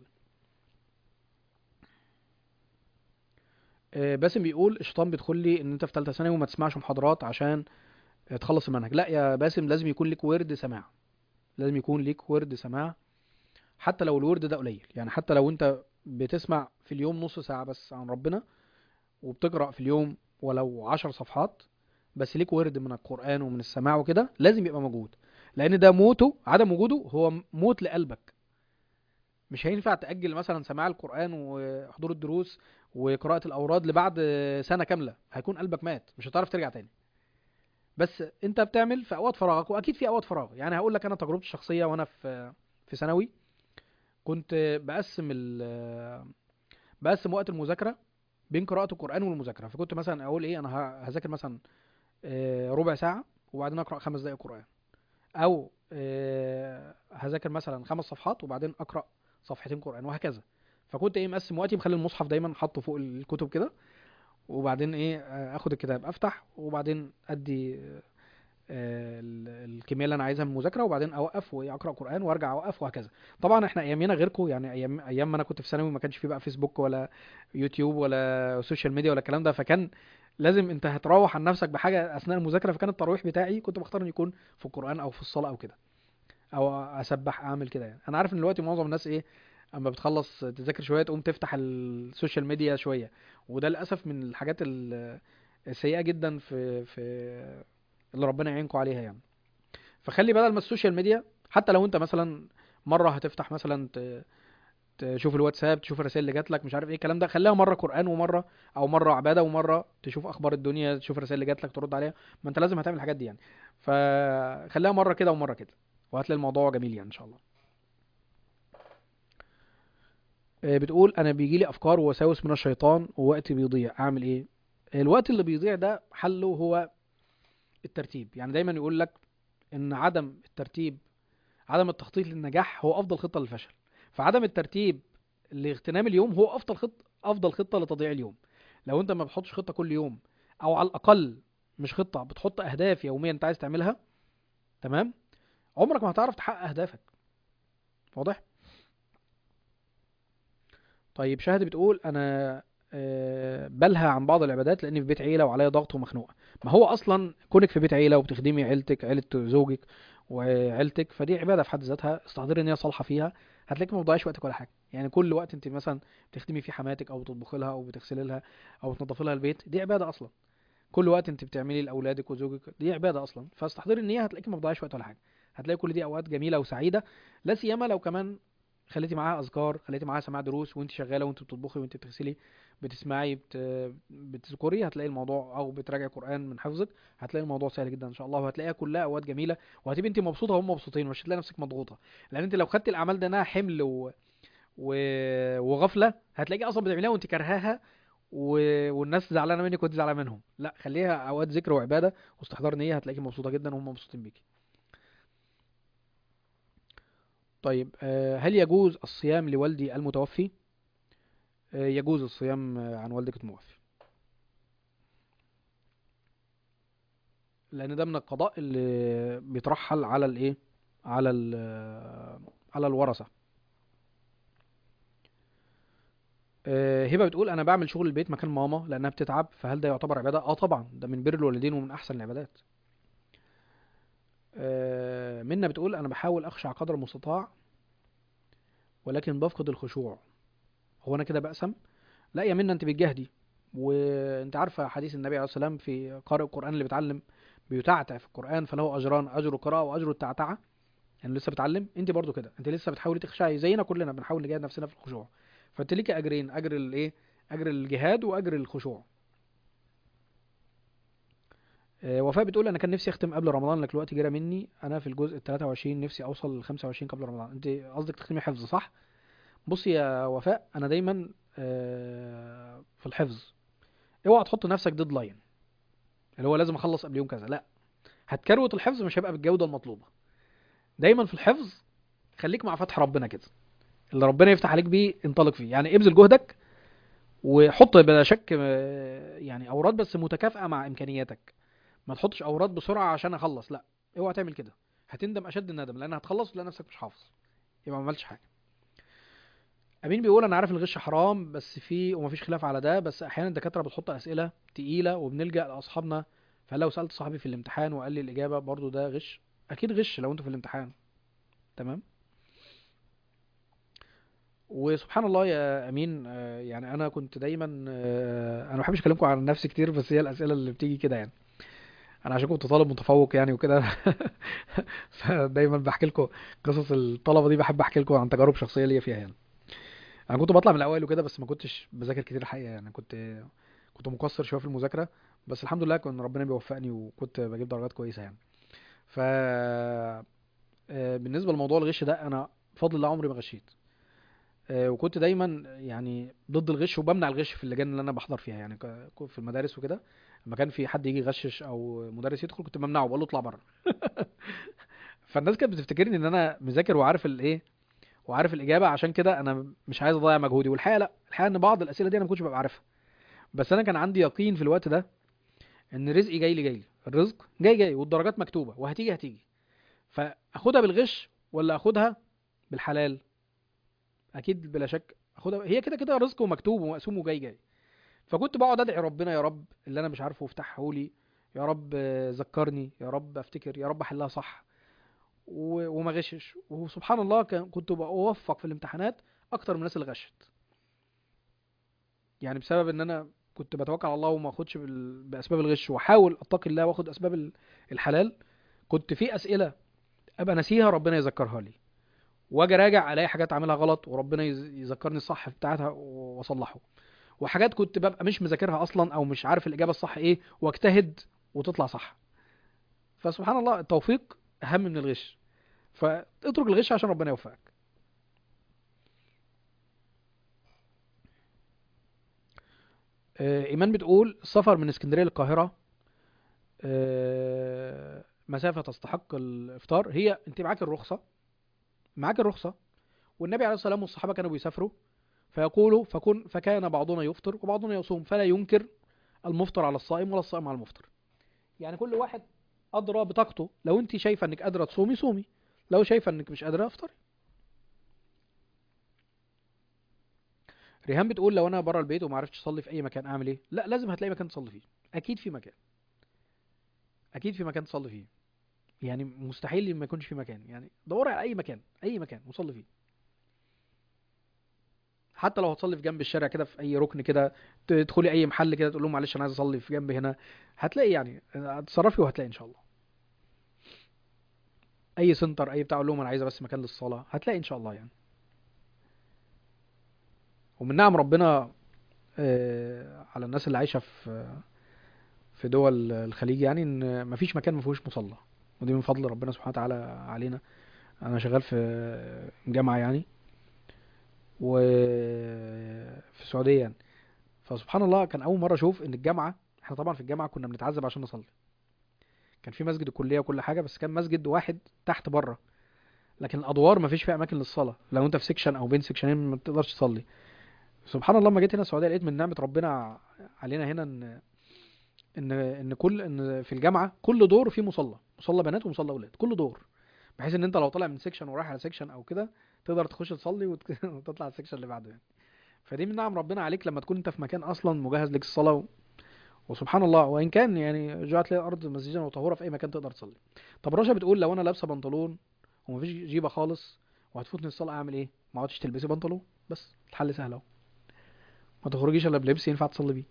آه، باسم بيقول الشيطان بيدخل لي ان انت في ثالثه ثانوي وما تسمعش محاضرات عشان آه، تخلص المنهج لا يا باسم لازم يكون لك ورد سماع لازم يكون ليك ورد سماع حتى لو الورد ده قليل يعني حتى لو انت بتسمع في اليوم نص ساعة بس عن ربنا وبتقرأ في اليوم ولو عشر صفحات بس ليك ورد من القرآن ومن السماع وكده لازم يبقى موجود لأن ده موته عدم وجوده هو موت لقلبك مش هينفع تأجل مثلا سماع القرآن وحضور الدروس وقراءة الأوراد لبعد سنة كاملة هيكون قلبك مات مش هتعرف ترجع تاني بس انت بتعمل في اوقات فراغك واكيد في اوقات فراغ يعني هقول لك انا تجربتي الشخصيه وانا في في ثانوي كنت بقسم ال بقسم وقت المذاكره بين قراءه القران والمذاكره فكنت مثلا اقول ايه انا ه- هذاكر مثلا آه، ربع ساعه وبعدين اقرا خمس دقائق قران او آه، هذاكر مثلا خمس صفحات وبعدين اقرا صفحتين قران وهكذا فكنت ايه مقسم وقتي مخلي المصحف دايما حاطه فوق الكتب كده وبعدين ايه آه، اخد الكتاب افتح وبعدين ادي آه، ال- الكميه اللي انا عايزها من المذاكره وبعدين اوقف واقرا قران وارجع اوقف وهكذا طبعا احنا ايامنا غيركم يعني ايام ايام ما انا كنت في ثانوي ما كانش في بقى فيسبوك ولا يوتيوب ولا سوشيال ميديا ولا الكلام ده فكان لازم انت هتروح عن نفسك بحاجه اثناء المذاكره فكان الترويح بتاعي كنت بختار انه يكون في القران او في الصلاه او كده او اسبح اعمل كده يعني انا عارف ان دلوقتي معظم الناس ايه اما بتخلص تذاكر شويه تقوم تفتح السوشيال ميديا شويه وده للاسف من الحاجات ال- السيئه جدا في في اللي ربنا يعينكم عليها يعني فخلي بدل ما السوشيال ميديا حتى لو انت مثلا مره هتفتح مثلا ت- تشوف الواتساب تشوف الرسائل اللي جات لك مش عارف ايه الكلام ده خليها مره قران ومره او مره عباده ومره تشوف اخبار الدنيا تشوف الرسائل اللي جات لك ترد عليها ما انت لازم هتعمل الحاجات دي يعني فخليها مره كده ومره كده وهتلاقي الموضوع جميل يعني ان شاء الله آه، بتقول انا بيجي لي افكار ووساوس من الشيطان ووقتي بيضيع اعمل ايه الوقت اللي بيضيع ده حله هو الترتيب يعني دايما يقول لك ان عدم الترتيب عدم التخطيط للنجاح هو افضل خطه للفشل فعدم الترتيب لاغتنام اليوم هو افضل خطه افضل خطه لتضييع اليوم لو انت ما بتحطش خطه كل يوم او على الاقل مش خطه بتحط اهداف يوميا انت عايز تعملها تمام عمرك ما هتعرف تحقق اهدافك واضح طيب شاهد بتقول انا آه، بلهى عن بعض العبادات لاني في بيت عيله وعليا ضغط ومخنوقه ما هو اصلا كونك في بيت عيله وبتخدمي عيلتك عيله زوجك وعيلتك فدي عباده في حد ذاتها استحضري ان هي صالحه فيها هتلاقيك ما بتضيعش وقتك ولا حاجه يعني كل وقت انت مثلا بتخدمي فيه حماتك او بتطبخي لها او بتغسلي لها او بتنظفي لها البيت دي عباده اصلا كل وقت انت بتعملي لاولادك وزوجك دي عباده اصلا فاستحضري ان هي هتلاقيك ما بتضيعش وقت ولا حاجه هتلاقي كل دي اوقات جميله وسعيده لا سيما لو كمان خليتي معاها اذكار خليتي معاها سماع دروس وانت شغاله وانت بتطبخي وانت بتغسلي بتسمعي بت... بتذكري هتلاقي الموضوع او بتراجعي قران من حفظك هتلاقي الموضوع سهل جدا ان شاء الله وهتلاقيها كلها اوقات جميله وهتبقي انت مبسوطه وهم مبسوطين مش هتلاقي نفسك مضغوطه لان انت لو خدتي الاعمال ده انها حمل و... و... وغفله هتلاقيكي اصلا بتعمليها وانت كارهاها و... والناس زعلانه منك وانت زعلانه منهم لا خليها اوقات ذكر وعباده واستحضار نيه هتلاقيكي مبسوطه جدا وهم مبسوطين بيكي طيب آه، هل يجوز الصيام لوالدي المتوفي آه، يجوز الصيام آه، عن والدك المتوفي لان ده من القضاء اللي بيترحل على الايه على ال على الورثه آه، هبه بتقول انا بعمل شغل البيت مكان ماما لانها بتتعب فهل ده يعتبر عباده اه طبعا ده من بر الوالدين ومن احسن العبادات آه، منى بتقول انا بحاول اخشع قدر المستطاع ولكن بفقد الخشوع هو انا كده بأسم لا يا منى انت بتجاهدي وانت عارفه حديث النبي عليه الصلاه والسلام في قارئ القران اللي بيتعلم بيتعتع في القران فله اجران اجر القراءه واجر التعتعه يعني لسه بتعلم انت برضو كده انت لسه بتحاولي تخشعي زينا كلنا بنحاول نجاهد نفسنا في الخشوع فانت ليكي اجرين اجر الايه اجر الجهاد واجر الخشوع آه، وفاء بتقول انا كان نفسي اختم قبل رمضان لكن الوقت جرى مني انا في الجزء ال 23 نفسي اوصل ل 25 قبل رمضان انت قصدك تختمي حفظ صح بصي يا وفاء انا دايما آه، في الحفظ اوعى تحط نفسك ديدلاين اللي هو لازم اخلص قبل يوم كذا لا هتكروت الحفظ مش هيبقى بالجوده المطلوبه دايما في الحفظ خليك مع فتح ربنا كده اللي ربنا يفتح عليك بيه انطلق فيه يعني ابذل جهدك وحط بلا شك آه، يعني اوراد بس متكافئه مع امكانياتك ما تحطش اوراد بسرعه عشان اخلص لا اوعى تعمل كده هتندم اشد الندم لان هتخلص وتلاقي نفسك مش حافظ يبقى ما عملتش حاجه امين بيقول انا عارف الغش حرام بس في ومفيش خلاف على ده بس احيانا الدكاتره بتحط اسئله تقيله وبنلجا لاصحابنا فلو سالت صاحبي في الامتحان وقال لي الاجابه برضو ده غش اكيد غش لو انتوا في الامتحان تمام وسبحان الله يا امين آه، يعني انا كنت دايما آه، انا ما بحبش اكلمكم عن نفسي كتير بس هي الاسئله اللي بتيجي كده يعني انا عشان كنت طالب متفوق يعني وكده فدايما بحكي لكم قصص الطلبه دي بحب احكي لكم عن تجارب شخصيه ليا فيها يعني انا كنت بطلع من الاوائل وكده بس ما كنتش بذاكر كتير الحقيقه يعني كنت كنت مقصر شويه في المذاكره بس الحمد لله كان ربنا بيوفقني وكنت بجيب درجات كويسه يعني ف آه، بالنسبه لموضوع الغش ده انا بفضل الله عمري ما غشيت آه، وكنت دايما يعني ضد الغش وبمنع الغش في اللجان اللي انا بحضر فيها يعني ك- في المدارس وكده لما كان في حد يجي يغشش او مدرس يدخل كنت بمنعه بقول له اطلع بره فالناس كانت بتفتكرني ان انا مذاكر وعارف الايه وعارف الاجابه عشان كده انا مش عايز اضيع مجهودي والحقيقه لا الحقيقه ان بعض الاسئله دي انا ما كنتش ببقى عارفها بس انا كان عندي يقين في الوقت ده ان رزقي جاي لي جاي لي الرزق جاي جاي والدرجات مكتوبه وهتيجي هتيجي فاخدها بالغش ولا اخدها بالحلال اكيد بلا شك اخدها هي كده كده رزق ومكتوب ومقسوم وجاي جاي فكنت بقعد ادعي ربنا يا رب اللي انا مش عارفه افتحه لي يا رب آه، ذكرني يا رب افتكر يا رب احلها صح و- وما غشش وسبحان الله كان كنت بوفق في الامتحانات اكتر من الناس اللي غشت يعني بسبب ان انا كنت بتوكل على الله وما اخدش بال- باسباب الغش واحاول اتقي الله واخد اسباب ال- الحلال كنت في اسئله ابقى ناسيها ربنا يذكرها لي واجي راجع الاقي حاجات عاملها غلط وربنا يز- يذكرني الصح بتاعتها و- واصلحه وحاجات كنت ببقى مش مذاكرها اصلا او مش عارف الاجابه الصح ايه واجتهد وتطلع صح فسبحان الله التوفيق اهم من الغش فاترك الغش عشان ربنا يوفقك آه، ايمان بتقول السفر من اسكندريه للقاهره آه، مسافه تستحق الافطار هي انت معاك الرخصه معاك الرخصه والنبي عليه الصلاه والسلام والصحابه كانوا بيسافروا فيقولوا فكن فكان بعضنا يفطر وبعضنا يصوم فلا ينكر المفطر على الصائم ولا الصائم على المفطر يعني كل واحد ادرى بطاقته لو انت شايفه انك قادره تصومي صومي لو شايفه انك مش قادره افطري ريهام بتقول لو انا بره البيت وما عرفتش اصلي في اي مكان اعمل ايه لا لازم هتلاقي مكان تصلي فيه اكيد في مكان اكيد في مكان تصلي فيه يعني مستحيل ما يكونش في مكان يعني دوري على اي مكان اي مكان وصلي فيه حتى لو هتصلي في جنب الشارع كده في اي ركن كده تدخلي اي محل كده تقول لهم معلش انا عايز اصلي في جنب هنا هتلاقي يعني هتتصرفي وهتلاقي ان شاء الله اي سنتر اي بتاع اقول لهم انا عايزه بس مكان للصلاه هتلاقي ان شاء الله يعني ومن نعم ربنا آه، على الناس اللي عايشه في في دول الخليج يعني ان مفيش مكان ما فيهوش مصلى ودي من فضل ربنا سبحانه وتعالى علينا انا شغال في جامعه يعني وفي السعوديه يعني فسبحان الله كان اول مره اشوف ان الجامعه احنا طبعا في الجامعه كنا بنتعذب عشان نصلي كان في مسجد الكليه وكل حاجه بس كان مسجد واحد تحت بره لكن الادوار ما فيش فيها اماكن للصلاه لو انت في سيكشن او بين سيكشنين ما تقدرش تصلي سبحان الله لما جيت هنا السعوديه لقيت من نعمه ربنا علينا هنا ان ان ان كل ان في الجامعه كل دور فيه مصلى مصلى بنات ومصلى اولاد كل دور بحيث ان انت لو طالع من سيكشن ورايح على سيكشن او كده تقدر تخش تصلي وت- وتطلع السيكشن اللي بعده يعني فدي من نعم ربنا عليك لما تكون انت في مكان اصلا مجهز لك الصلاه و... وسبحان الله وان كان يعني جعلت لي الارض مسجدا وطهورا في اي مكان تقدر تصلي طب رشا بتقول لو انا لابسه بنطلون ومفيش جيبه خالص وهتفوتني الصلاه اعمل ايه ما عادش تلبسي بنطلون بس الحل سهل اهو ما تخرجيش الا بلبس ينفع تصلي بيه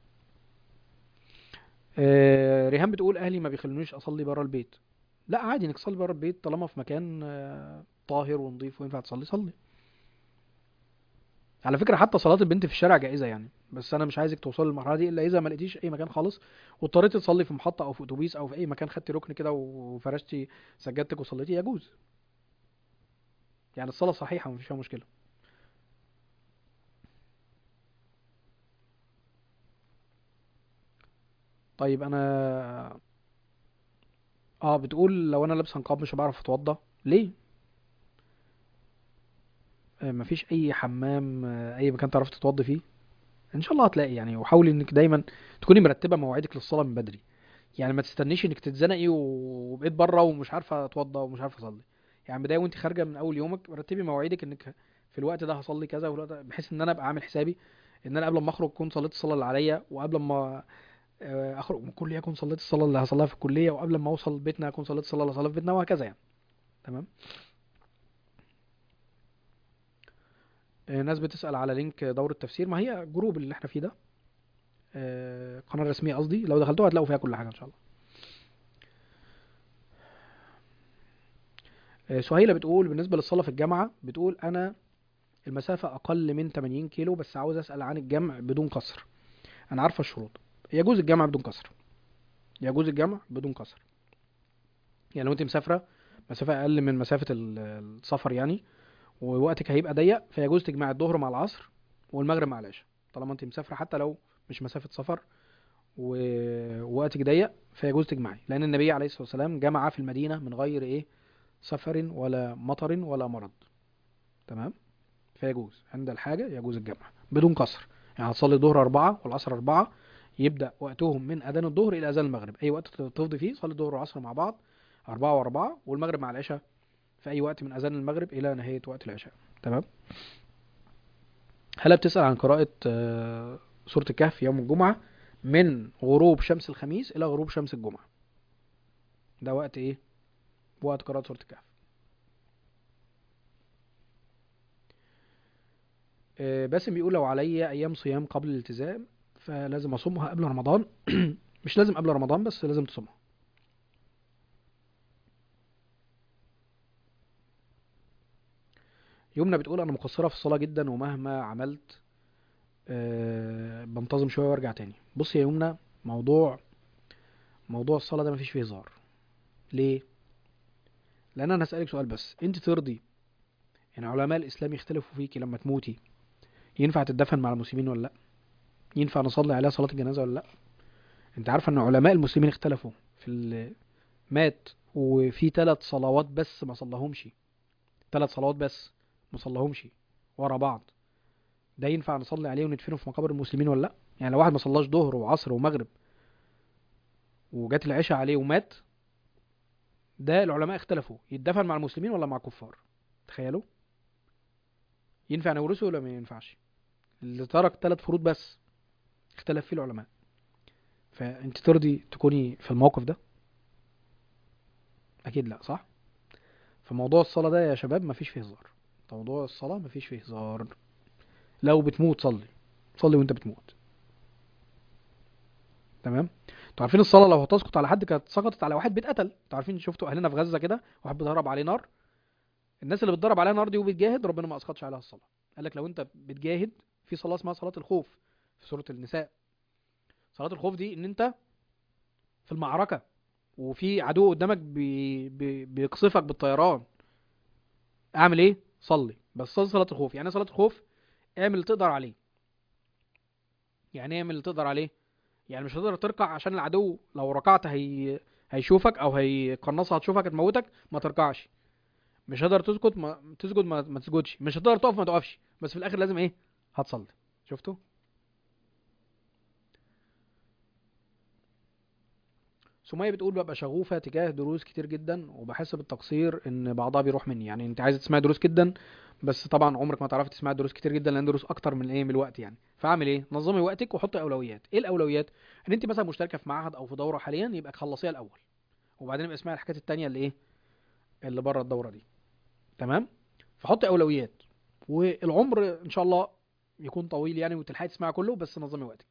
آه، ريهام بتقول اهلي ما بيخلونيش اصلي بره البيت لا عادي انك تصلي بره البيت طالما في مكان آه، طاهر ونظيف وينفع تصلي صلي على فكره حتى صلاه البنت في الشارع جائزه يعني بس انا مش عايزك توصل للمرحله دي الا اذا ما لقيتيش اي مكان خالص واضطريتي تصلي في محطه او في اتوبيس او في اي مكان خدتي ركن كده وفرشتي سجادتك وصليتي يجوز يعني الصلاه صحيحه ومفيش فيها مشكله طيب انا اه بتقول لو انا لابسه نقاب مش بعرف اتوضى ليه آه، مفيش اي حمام آه، اي مكان تعرف تتوضى فيه ان شاء الله هتلاقي يعني وحاولي انك دايما تكوني مرتبه مواعيدك للصلاه من بدري يعني ما تستنيش انك تتزنقي وبقيت بره ومش عارفه اتوضى ومش عارفه اصلي يعني بدايه وانت خارجه من اول يومك رتبي مواعيدك انك في الوقت ده هصلي كذا وفي الوقت ده بحيث ان انا ابقى عامل حسابي ان انا قبل ما اخرج اكون صليت الصلاه اللي عليا وقبل ما آه، اخرج من الكليه اكون صليت الصلاه اللي هصليها في الكليه وقبل ما اوصل بيتنا اكون صليت الصلاه اللي هصليها في بيتنا وهكذا يعني تمام آه، ناس بتسأل على لينك دورة التفسير ما هي جروب اللي احنا فيه ده آه، القناة الرسمية قصدي لو دخلتوها هتلاقوا فيها كل حاجة ان شاء الله آه، سهيلة بتقول بالنسبة للصلاة في الجامعة بتقول انا المسافة اقل من 80 كيلو بس عاوز اسأل عن الجمع بدون قصر انا عارفة الشروط يجوز الجمع بدون قصر يجوز الجمع بدون قصر يعني لو انت مسافرة مسافة اقل من مسافة ال- السفر يعني ووقتك هيبقى ضيق فيجوز تجمع الظهر مع العصر والمغرب مع العشاء طالما انت مسافرة حتى لو مش مسافة سفر و- ووقتك ضيق فيجوز تجمعي لأن النبي عليه الصلاة والسلام جمع في المدينة من غير إيه سفر ولا مطر ولا مرض تمام فيجوز عند الحاجة يجوز الجمع بدون قصر يعني هتصلي الظهر أربعة والعصر أربعة يبدأ وقتهم من أذان الظهر إلى أذان المغرب أي وقت تفضي فيه صلي الظهر والعصر مع بعض أربعة وأربعة والمغرب مع العشاء في أي وقت من أذان المغرب إلى نهاية وقت العشاء تمام هلا بتسأل عن قراءة آه، سورة الكهف يوم الجمعة من غروب شمس الخميس إلى غروب شمس الجمعة ده وقت إيه؟ وقت قراءة سورة الكهف آه، باسم بيقول لو عليا أيام صيام قبل الالتزام فلازم أصومها قبل رمضان مش لازم قبل رمضان بس لازم تصومها يمنى بتقول أنا مقصرة في الصلاة جدا ومهما عملت آه، بنتظم شوية وارجع تاني بص يا يمنى موضوع موضوع الصلاة ده مفيش فيه هزار ليه؟ لأن أنا هسألك سؤال بس أنت ترضي يعني علماء الإسلام يختلفوا فيكي لما تموتي ينفع تدفن مع المسلمين ولا لأ؟ ينفع نصلي عليها صلاة الجنازة ولا لا انت عارف ان علماء المسلمين اختلفوا في ال- مات وفي ثلاث صلوات بس ما صلىهمش ثلاث صلوات بس ما صلىهمش ورا بعض ده ينفع نصلي عليه وندفنه في مقابر المسلمين ولا لا يعني لو واحد ما صلاش ظهر وعصر ومغرب وجات العشاء عليه ومات ده العلماء اختلفوا يتدفن مع المسلمين ولا مع الكفار تخيلوا ينفع نورثه ولا ما ينفعش اللي ترك ثلاث فروض بس اختلف فيه العلماء فانت ترضي تكوني في الموقف ده اكيد لا صح فموضوع الصلاة ده يا شباب مفيش فيه هزار موضوع الصلاة مفيش فيه هزار لو بتموت صلي صلي وانت بتموت تمام انتوا عارفين الصلاة لو هتسقط على حد كانت سقطت على واحد بيتقتل انتوا عارفين شفتوا اهلنا في غزة كده واحد بيضرب عليه نار الناس اللي بتضرب عليها نار دي وبتجاهد ربنا ما اسقطش عليها الصلاة قال لك لو انت بتجاهد في صلاة اسمها صلاة الخوف في سورة النساء صلاة الخوف دي ان انت في المعركة وفي عدو قدامك بي بي بيقصفك بالطيران اعمل ايه صلي بس صلي صلاة الخوف يعني ايه صلاة الخوف اعمل اللي تقدر عليه يعني ايه اعمل اللي تقدر عليه يعني مش هتقدر تركع عشان العدو لو ركعت هي هيشوفك او هيقنصها هتشوفك هتموتك ما تركعش مش هتقدر تسجد ما تسجد ما, ما تسجدش مش هتقدر تقف ما تقفش بس في الاخر لازم ايه هتصلي شفتوا سمية بتقول ببقى شغوفة تجاه دروس كتير جدا وبحس بالتقصير ان بعضها بيروح مني يعني انت عايزة تسمعي دروس جدا بس طبعا عمرك ما تعرفي تسمعي دروس كتير جدا لان دروس اكتر من ايه من الوقت يعني فاعمل ايه نظمي وقتك وحطي اولويات ايه الاولويات ان انت مثلا مشتركة في معهد او في دورة حاليا يبقى تخلصيها الاول وبعدين يبقى اسمعي الحاجات التانية اللي ايه اللي بره الدورة دي تمام فحطي اولويات والعمر ان شاء الله يكون طويل يعني وتلحقي تسمعي كله بس نظمي وقتك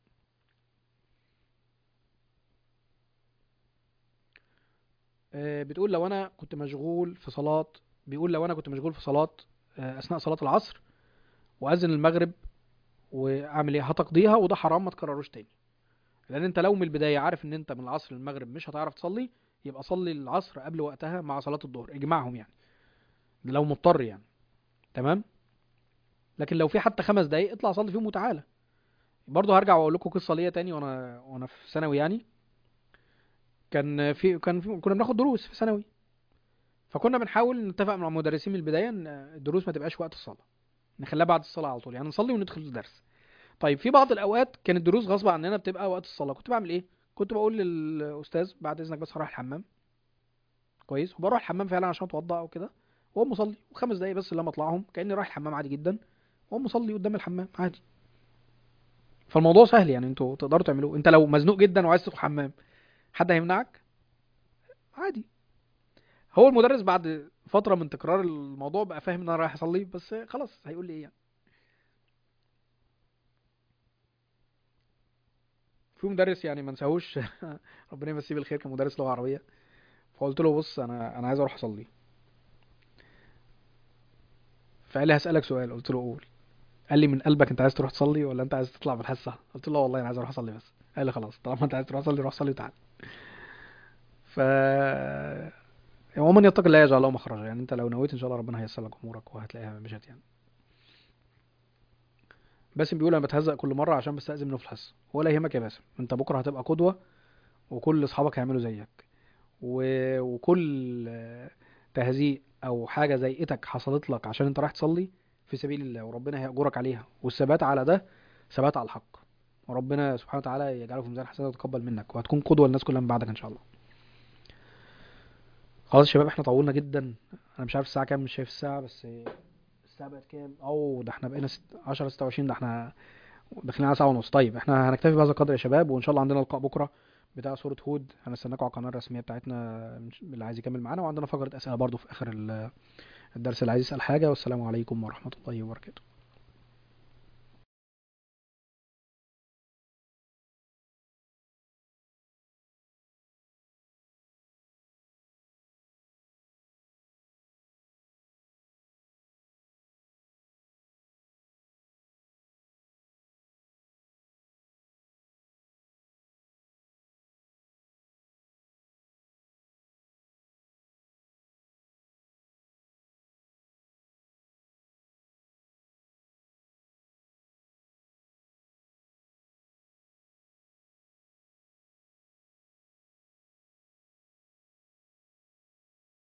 آه، بتقول لو انا كنت مشغول في صلاة بيقول لو انا كنت مشغول في صلاة آه، اثناء صلاة العصر واذن المغرب واعمل ايه هتقضيها وده حرام ما تكرروش تاني لان انت لو من البداية عارف ان انت من العصر للمغرب مش هتعرف تصلي يبقى صلي العصر قبل وقتها مع صلاة الظهر اجمعهم يعني ده لو مضطر يعني تمام لكن لو في حتى خمس دقايق اطلع صلي فيهم وتعالى برضه هرجع واقول لكم قصة ليا تاني وانا وانا في ثانوي يعني كان في كان في كنا بناخد دروس في ثانوي فكنا بنحاول نتفق مع المدرسين من البدايه ان الدروس ما تبقاش وقت الصلاه نخليها بعد الصلاه على طول يعني نصلي وندخل الدرس طيب في بعض الاوقات كانت الدروس غصب عننا بتبقى وقت الصلاه كنت بعمل ايه كنت بقول للاستاذ بعد اذنك بس هروح الحمام كويس وبروح الحمام فعلا عشان اتوضى او كده واقوم مصلي وخمس دقايق بس لما اطلعهم كاني رايح الحمام عادي جدا واقوم مصلي قدام الحمام عادي فالموضوع سهل يعني انتوا تقدروا تعملوه انت لو مزنوق جدا وعايز تدخل حمام حد هيمنعك عادي هو المدرس بعد فترة من تكرار الموضوع بقى فاهم ان انا رايح اصلي بس خلاص هيقول لي ايه يعني في مدرس يعني ما نساهوش ربنا يمسيه بالخير كان مدرس لغة عربية فقلت له بص انا انا عايز اروح اصلي فقال لي هسألك سؤال قلت له قول قال لي من قلبك انت عايز تروح تصلي ولا انت عايز تطلع بالحصة قلت له لا والله انا عايز اروح اصلي بس قال لي خلاص طالما انت عايز تروح تصلي روح صلي وتعالى ف ومن يتق الله يجعل له مخرجا يعني انت لو نويت ان شاء الله ربنا هيسر لك امورك وهتلاقيها مشت يعني باسم بيقول انا بتهزق كل مره عشان بستأذن منه في الحصه ولا يهمك يا باسم انت بكره هتبقى قدوه وكل اصحابك هيعملوا زيك و... وكل آه، تهزيء او حاجه زيقتك حصلت لك عشان انت رايح تصلي في سبيل الله وربنا هيأجرك عليها والثبات على ده ثبات على الحق وربنا سبحانه وتعالى يجعله في ميزان حسنات ويتقبل منك وهتكون قدوه للناس كلها من بعدك ان شاء الله خلاص يا شباب احنا طولنا جدا انا مش عارف الساعه كام مش شايف الساعه بس الساعه بقت كام او ده احنا بقينا ست... 10 26 ده احنا داخلين على ساعه ونص طيب احنا هنكتفي بهذا القدر يا شباب وان شاء الله عندنا لقاء بكره بتاع سوره هود هنستناكم على القناه الرسميه بتاعتنا اللي عايز يكمل معانا وعندنا فقره اسئله برضو في اخر ال- الدرس اللي عايز يسال حاجه والسلام عليكم ورحمه الله وبركاته